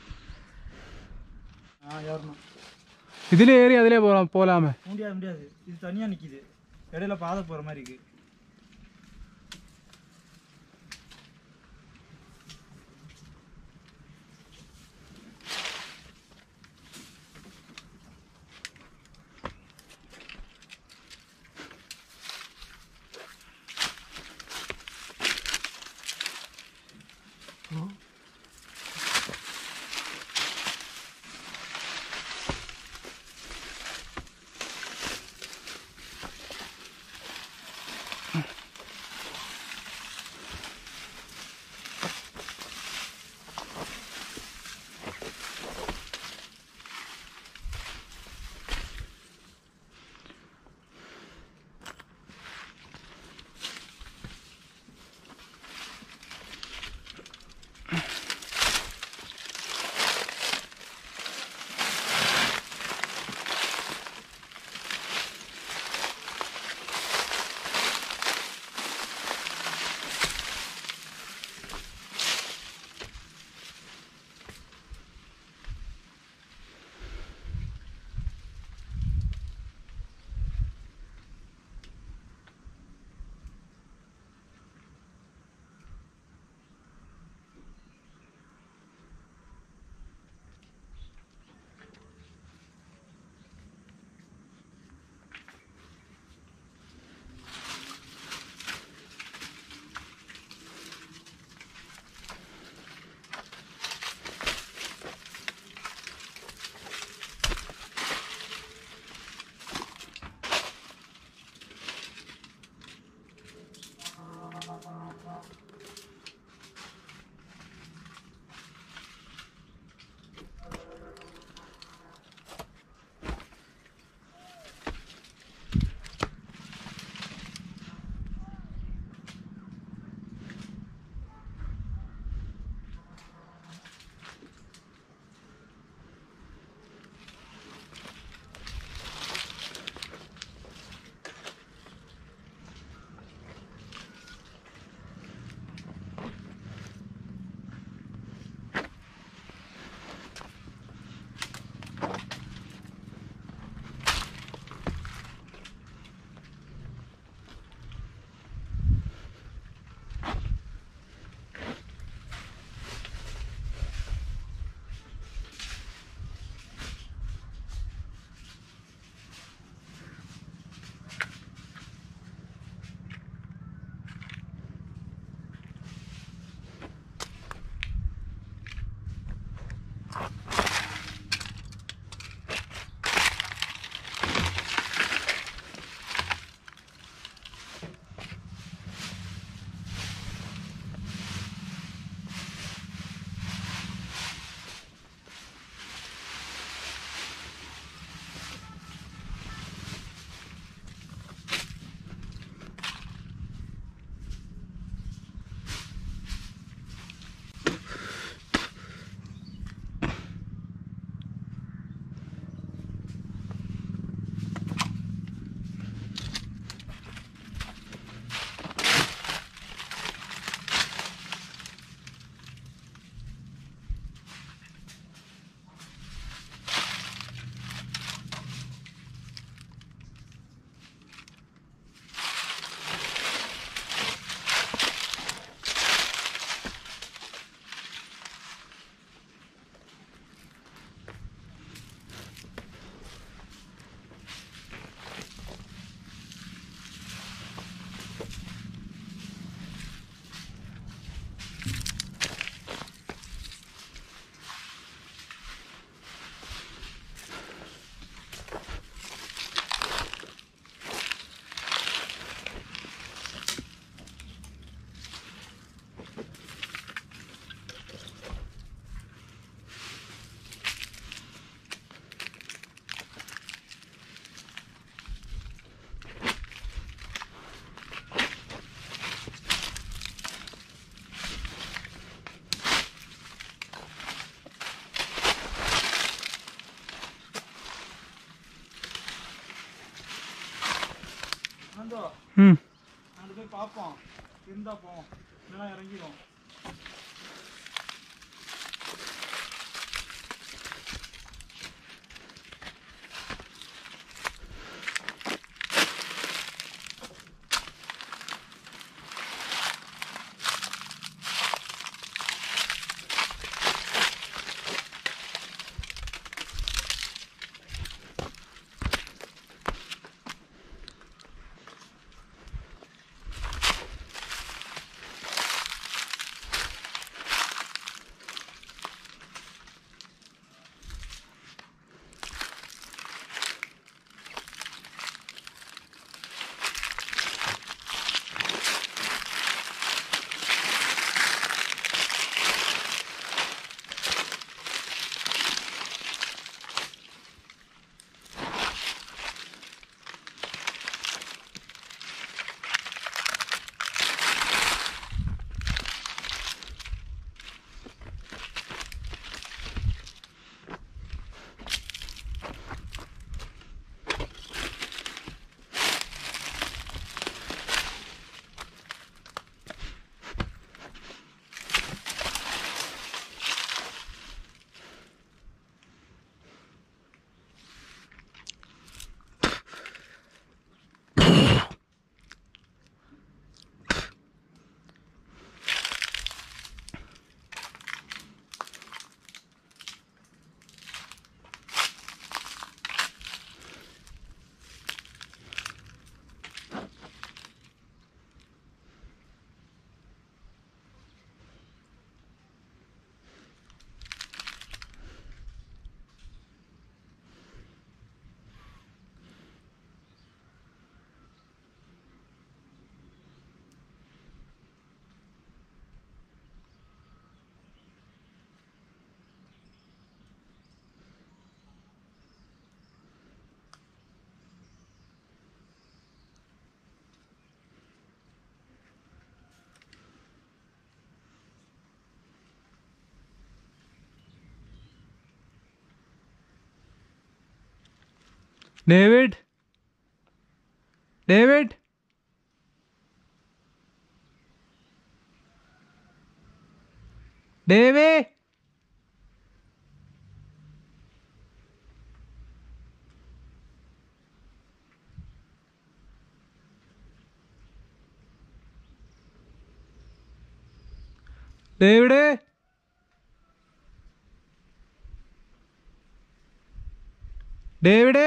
ஆ ஏறணும் ഇതിലേ ഏറി അതിലേ പോകാം പോലാമേ முடியாது முடியாது இது தனியாக நிற்கிது இடையில பாதை போகிற மாதிரி இருக்கு ம் அங்கே போய் பார்ப்போம் இருந்தா போவோம் இல்லைன்னா இறங்கிடும் ഡേവിഡ് ഡേവിഡ് ഡേവേ ഡേവിഡ് ഡേവിഡ്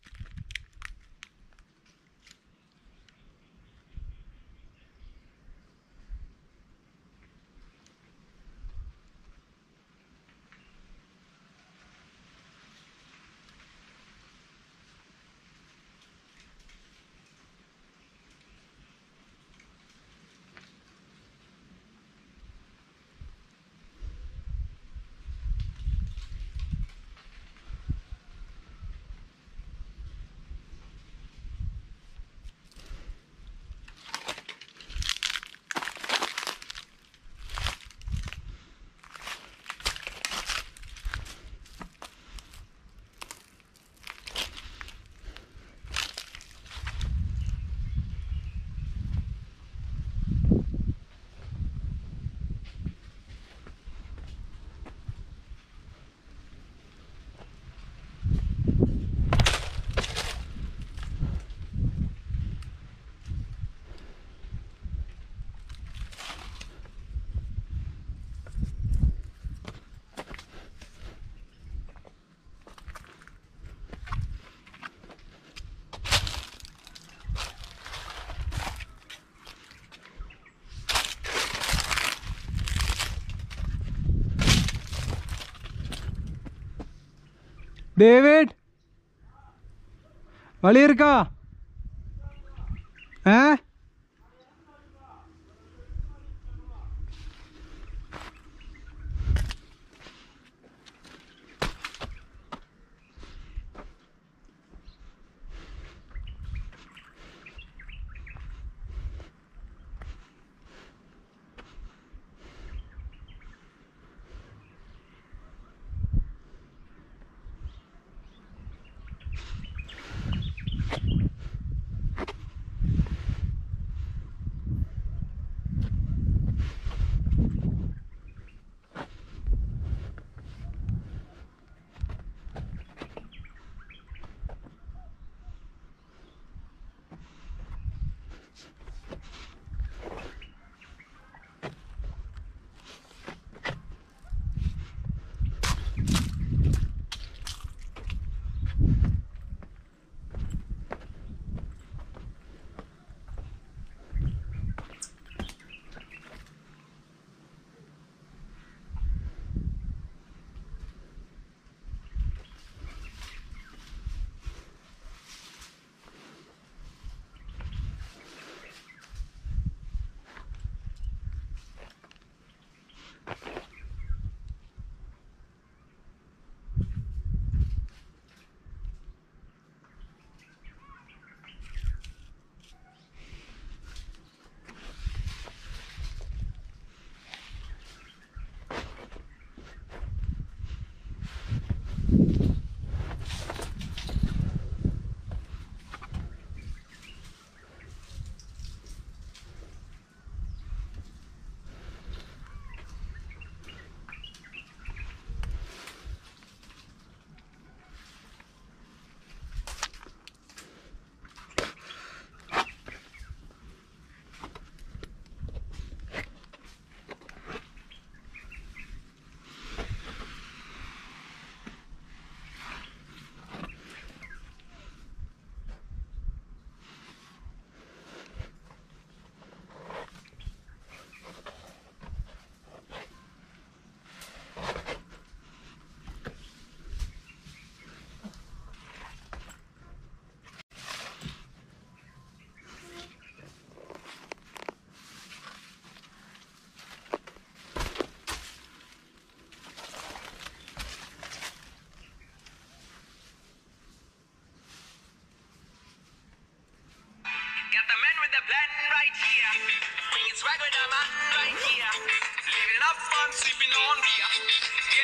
டேவிட் வழி இருக்கா ஆ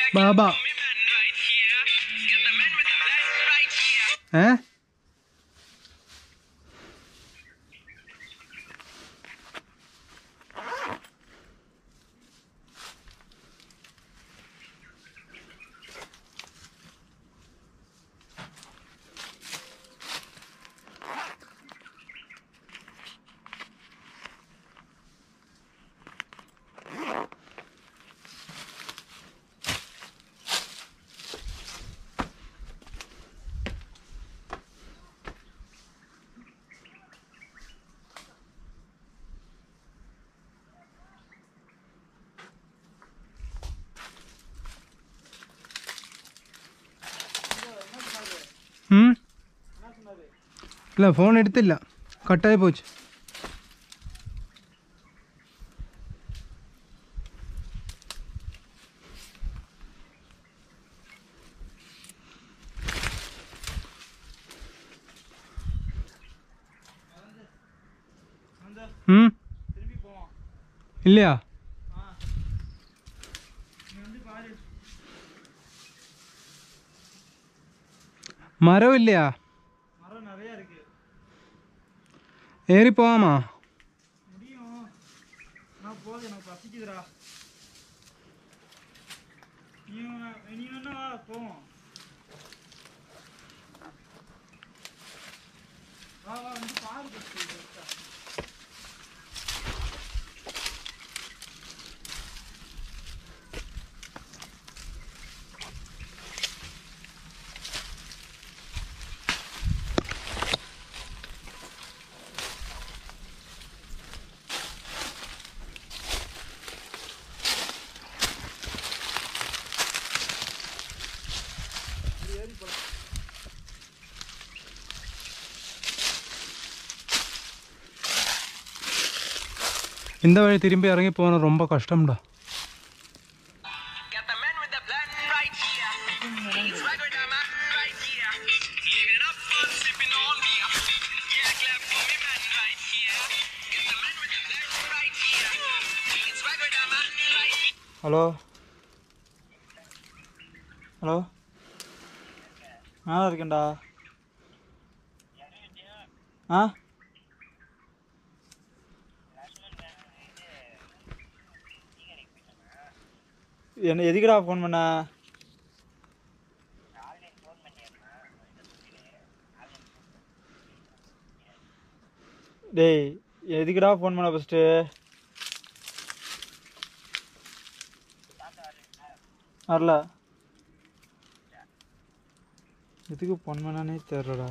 ബാബ ഏ ம் இல்லை ஃபோன் எடுத்திല്ല കട്ടായി പോச்சு ம் இல்லையா மரம் இல்லையா மரம் நிறைய இருக்கு ஏறி போவாமா முடியும் நான் போதும் எனக்கு பசிக்குதுடா நீ வேணா- நீ வேணா வா போவோம் வா வா வந்து பாரு first first ஆ. இந்த வழி திரும்பி இறங்கி போன ரொம்ப கஷ்டம்டா Got the man with the plan right here. He's right with the man right here. Living up fun, sipping on beer. Yeah, clap for me, man right here. Got the man with the plan right here. He's right with the man right here. Hello hello நல்லா இருக்கேன்டா ஆ என்ன எதுக்குடா phone பண்ண டேய் எதுக்குடா phone பண்ண first வரல எதுக்கு ஃபோன் பண்ணானே தெரிலடா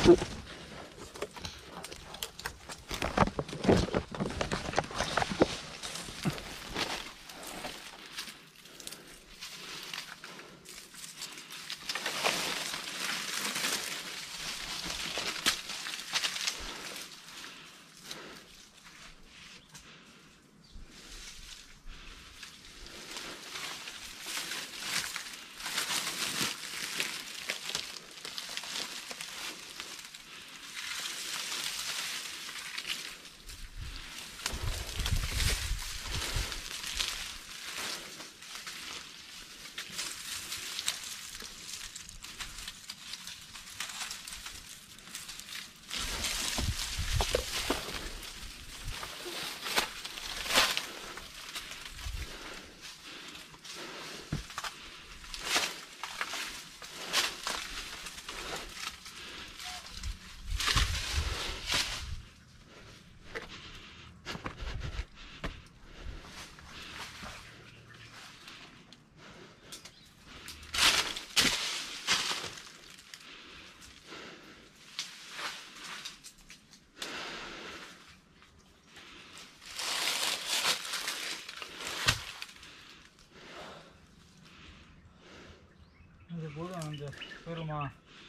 இது போதும் அந்த பெருமா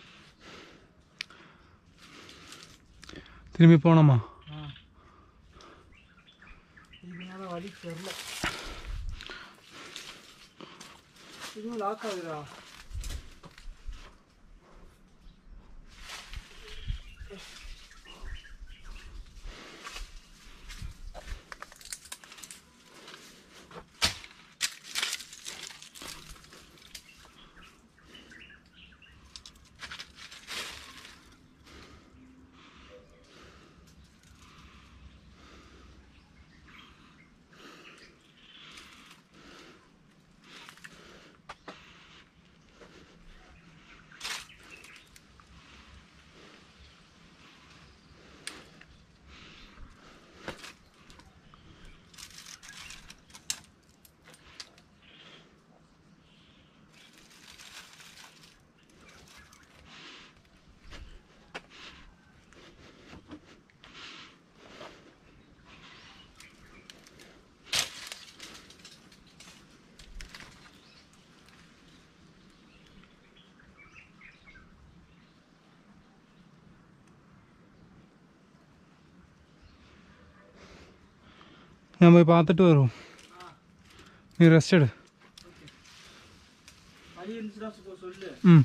திரும்பி போனோமா இதுக்கு மேலே வலி தெரில இதுவும் லாக் ஆகுதுடா ഞാൻ പോയി பார்த்துட்டு வரும் நீ ரெஸ்ட் எடு வலி இருந்துச்சுன்னா சொ- சொல்லு ம்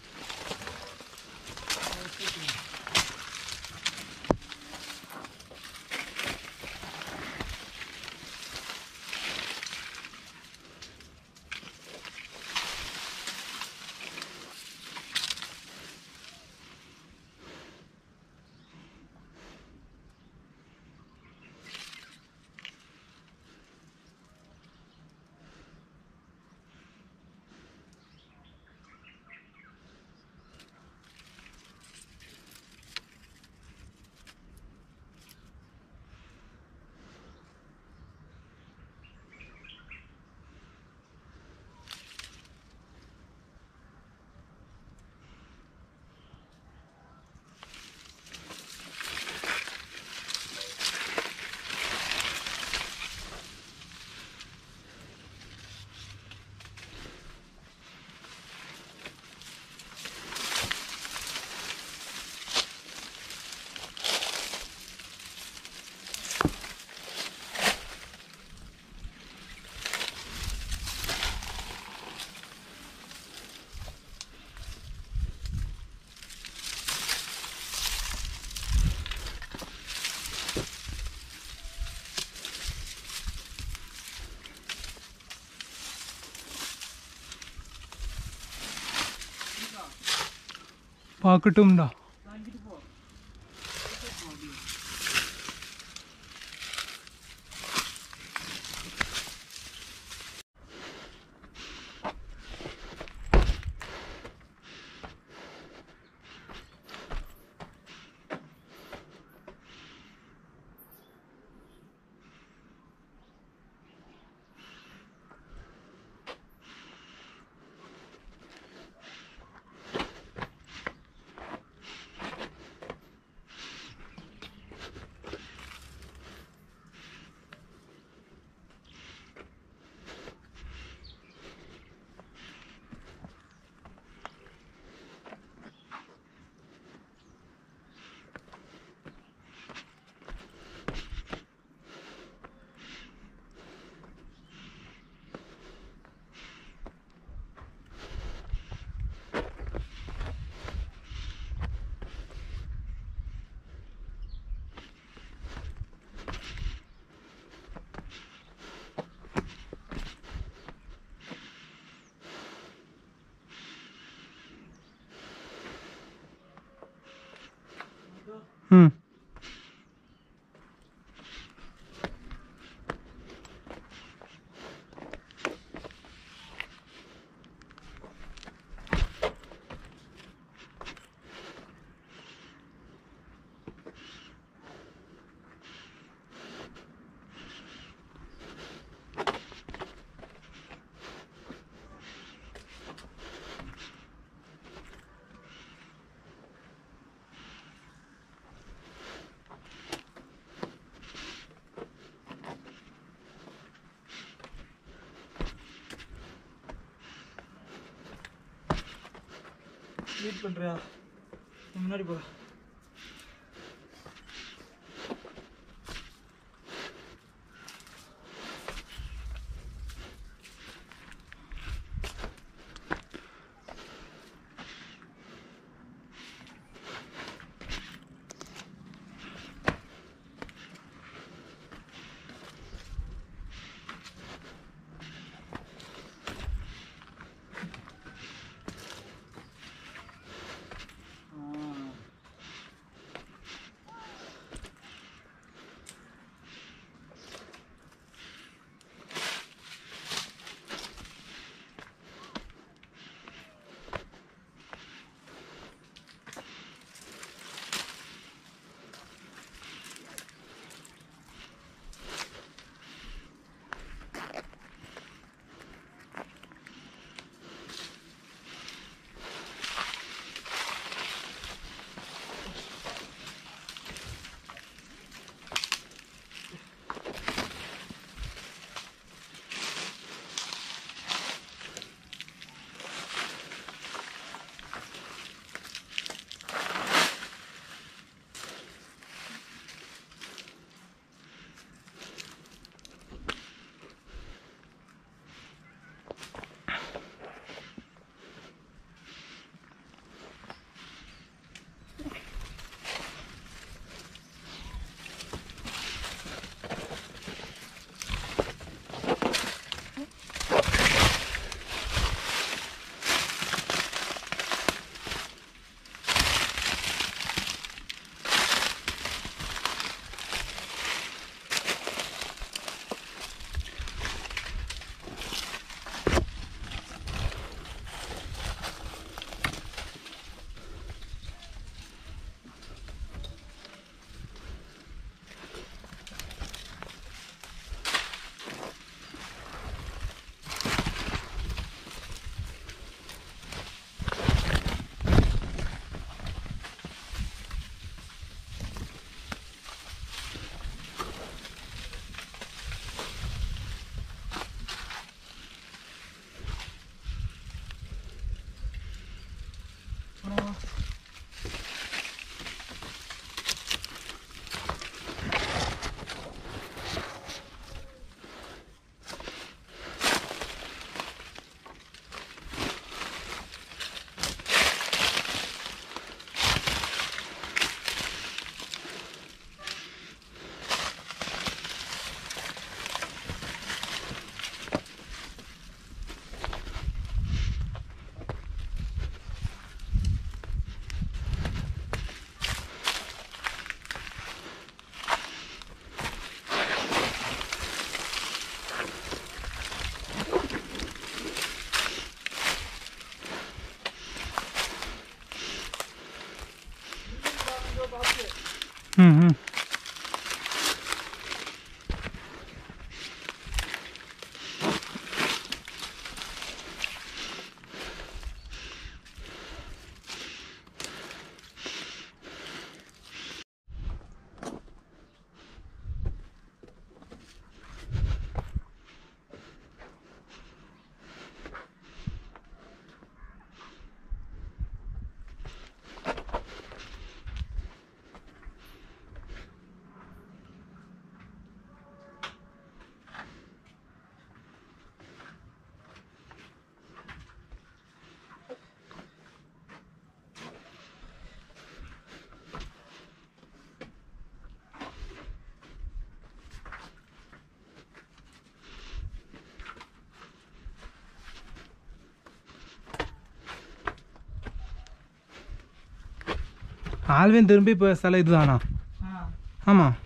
பார்க்கட்டும்டா ம் வெயிட் பண்ணுறியா முன்னாடி போ ம் ம் ஆல்வேன் திரும்பி இப்போ சிலை இதுதானா ஆ ஆமாம்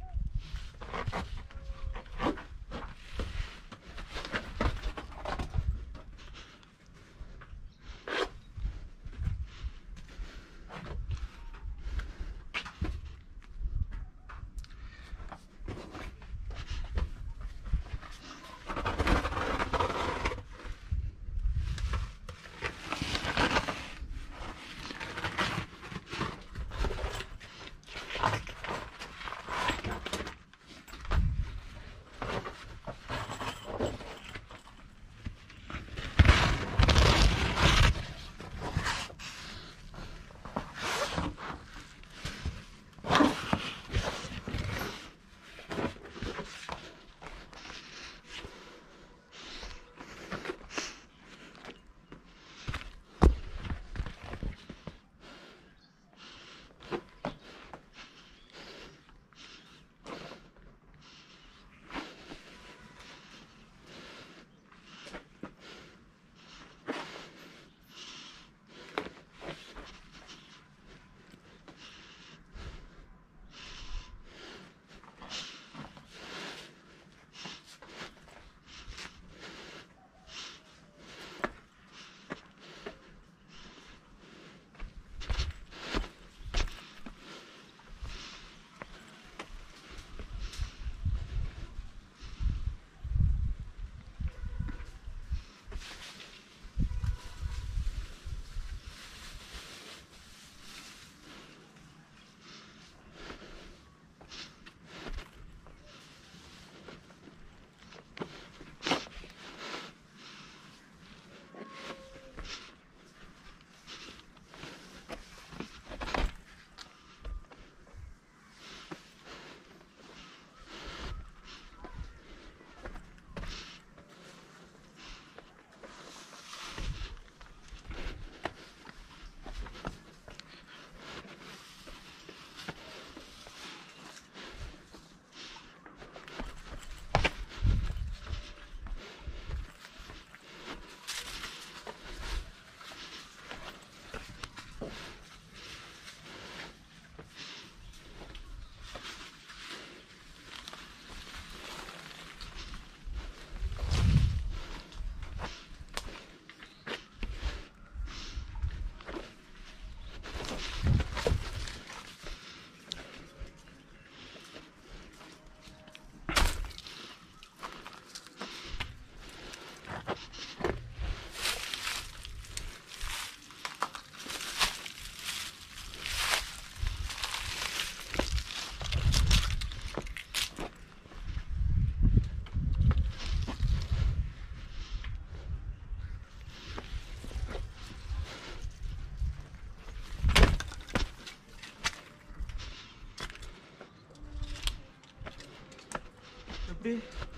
எப்படி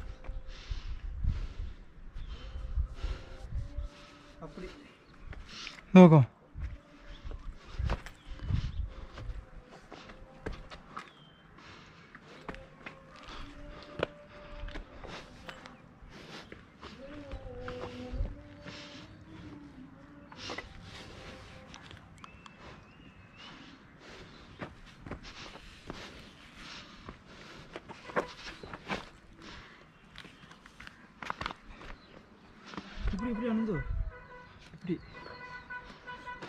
அப்படி நோக்கம் இப்படி இப்படி அனந்து இப்படி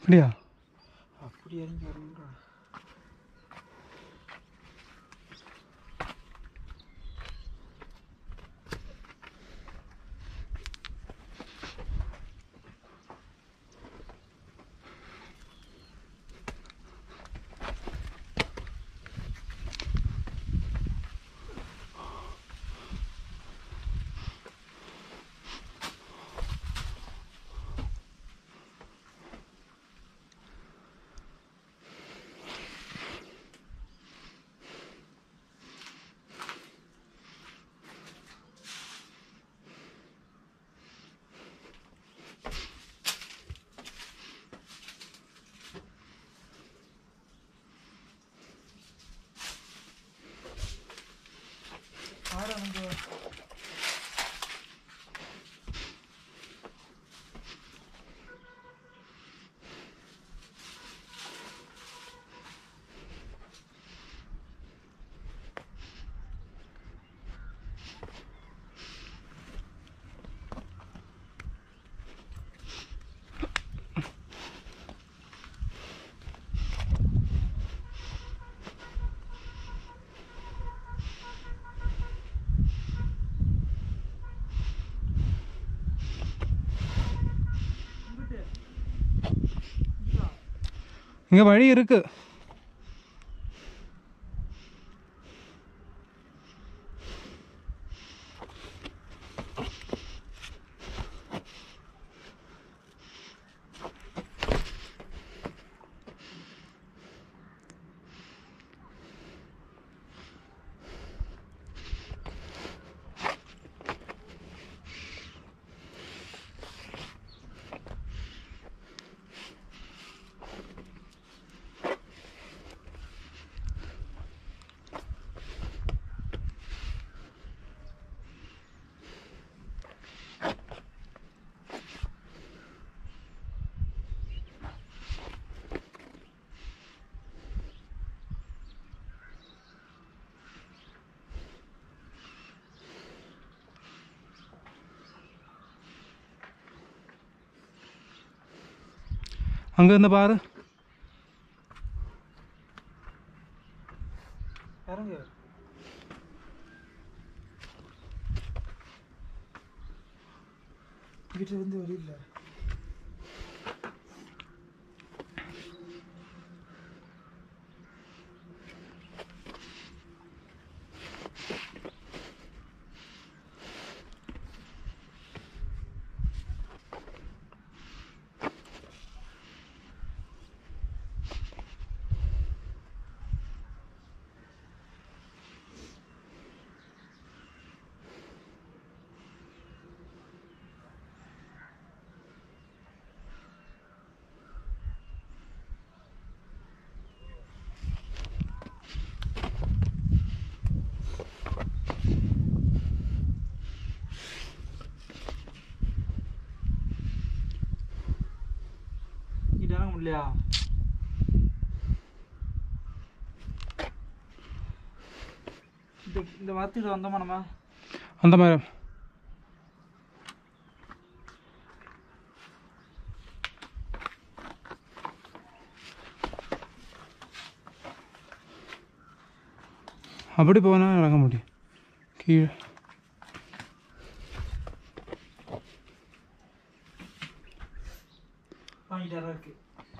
அப்படியா அப்படி இறங்கி வரணும்டா இங்கே வழி இருக்கு அங்கே இருந்து பாரு இறங்கு வீட்டுல இருந்து வழி இல்லை இங்க இறங்க முடியலையா இந்த இந்த மரத்துக்கு வந்தோமா நம்ம அந்த மரம் அப்படி போனால் இறங்க முடியும் கீழே வாங்கிட்டு இடம் இருக்கு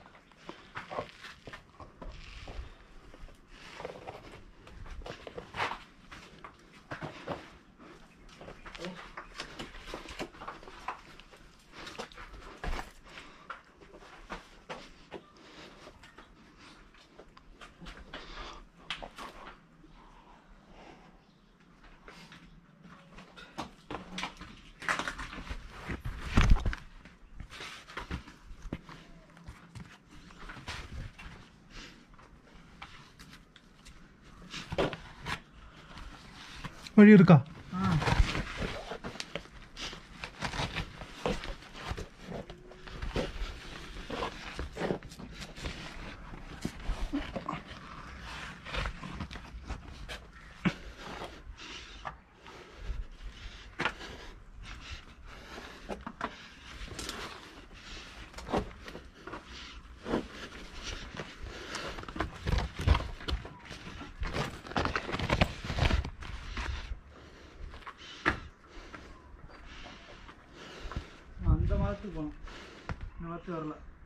வழி இருக்கா போகணும் இன்னும் வரத்து வரல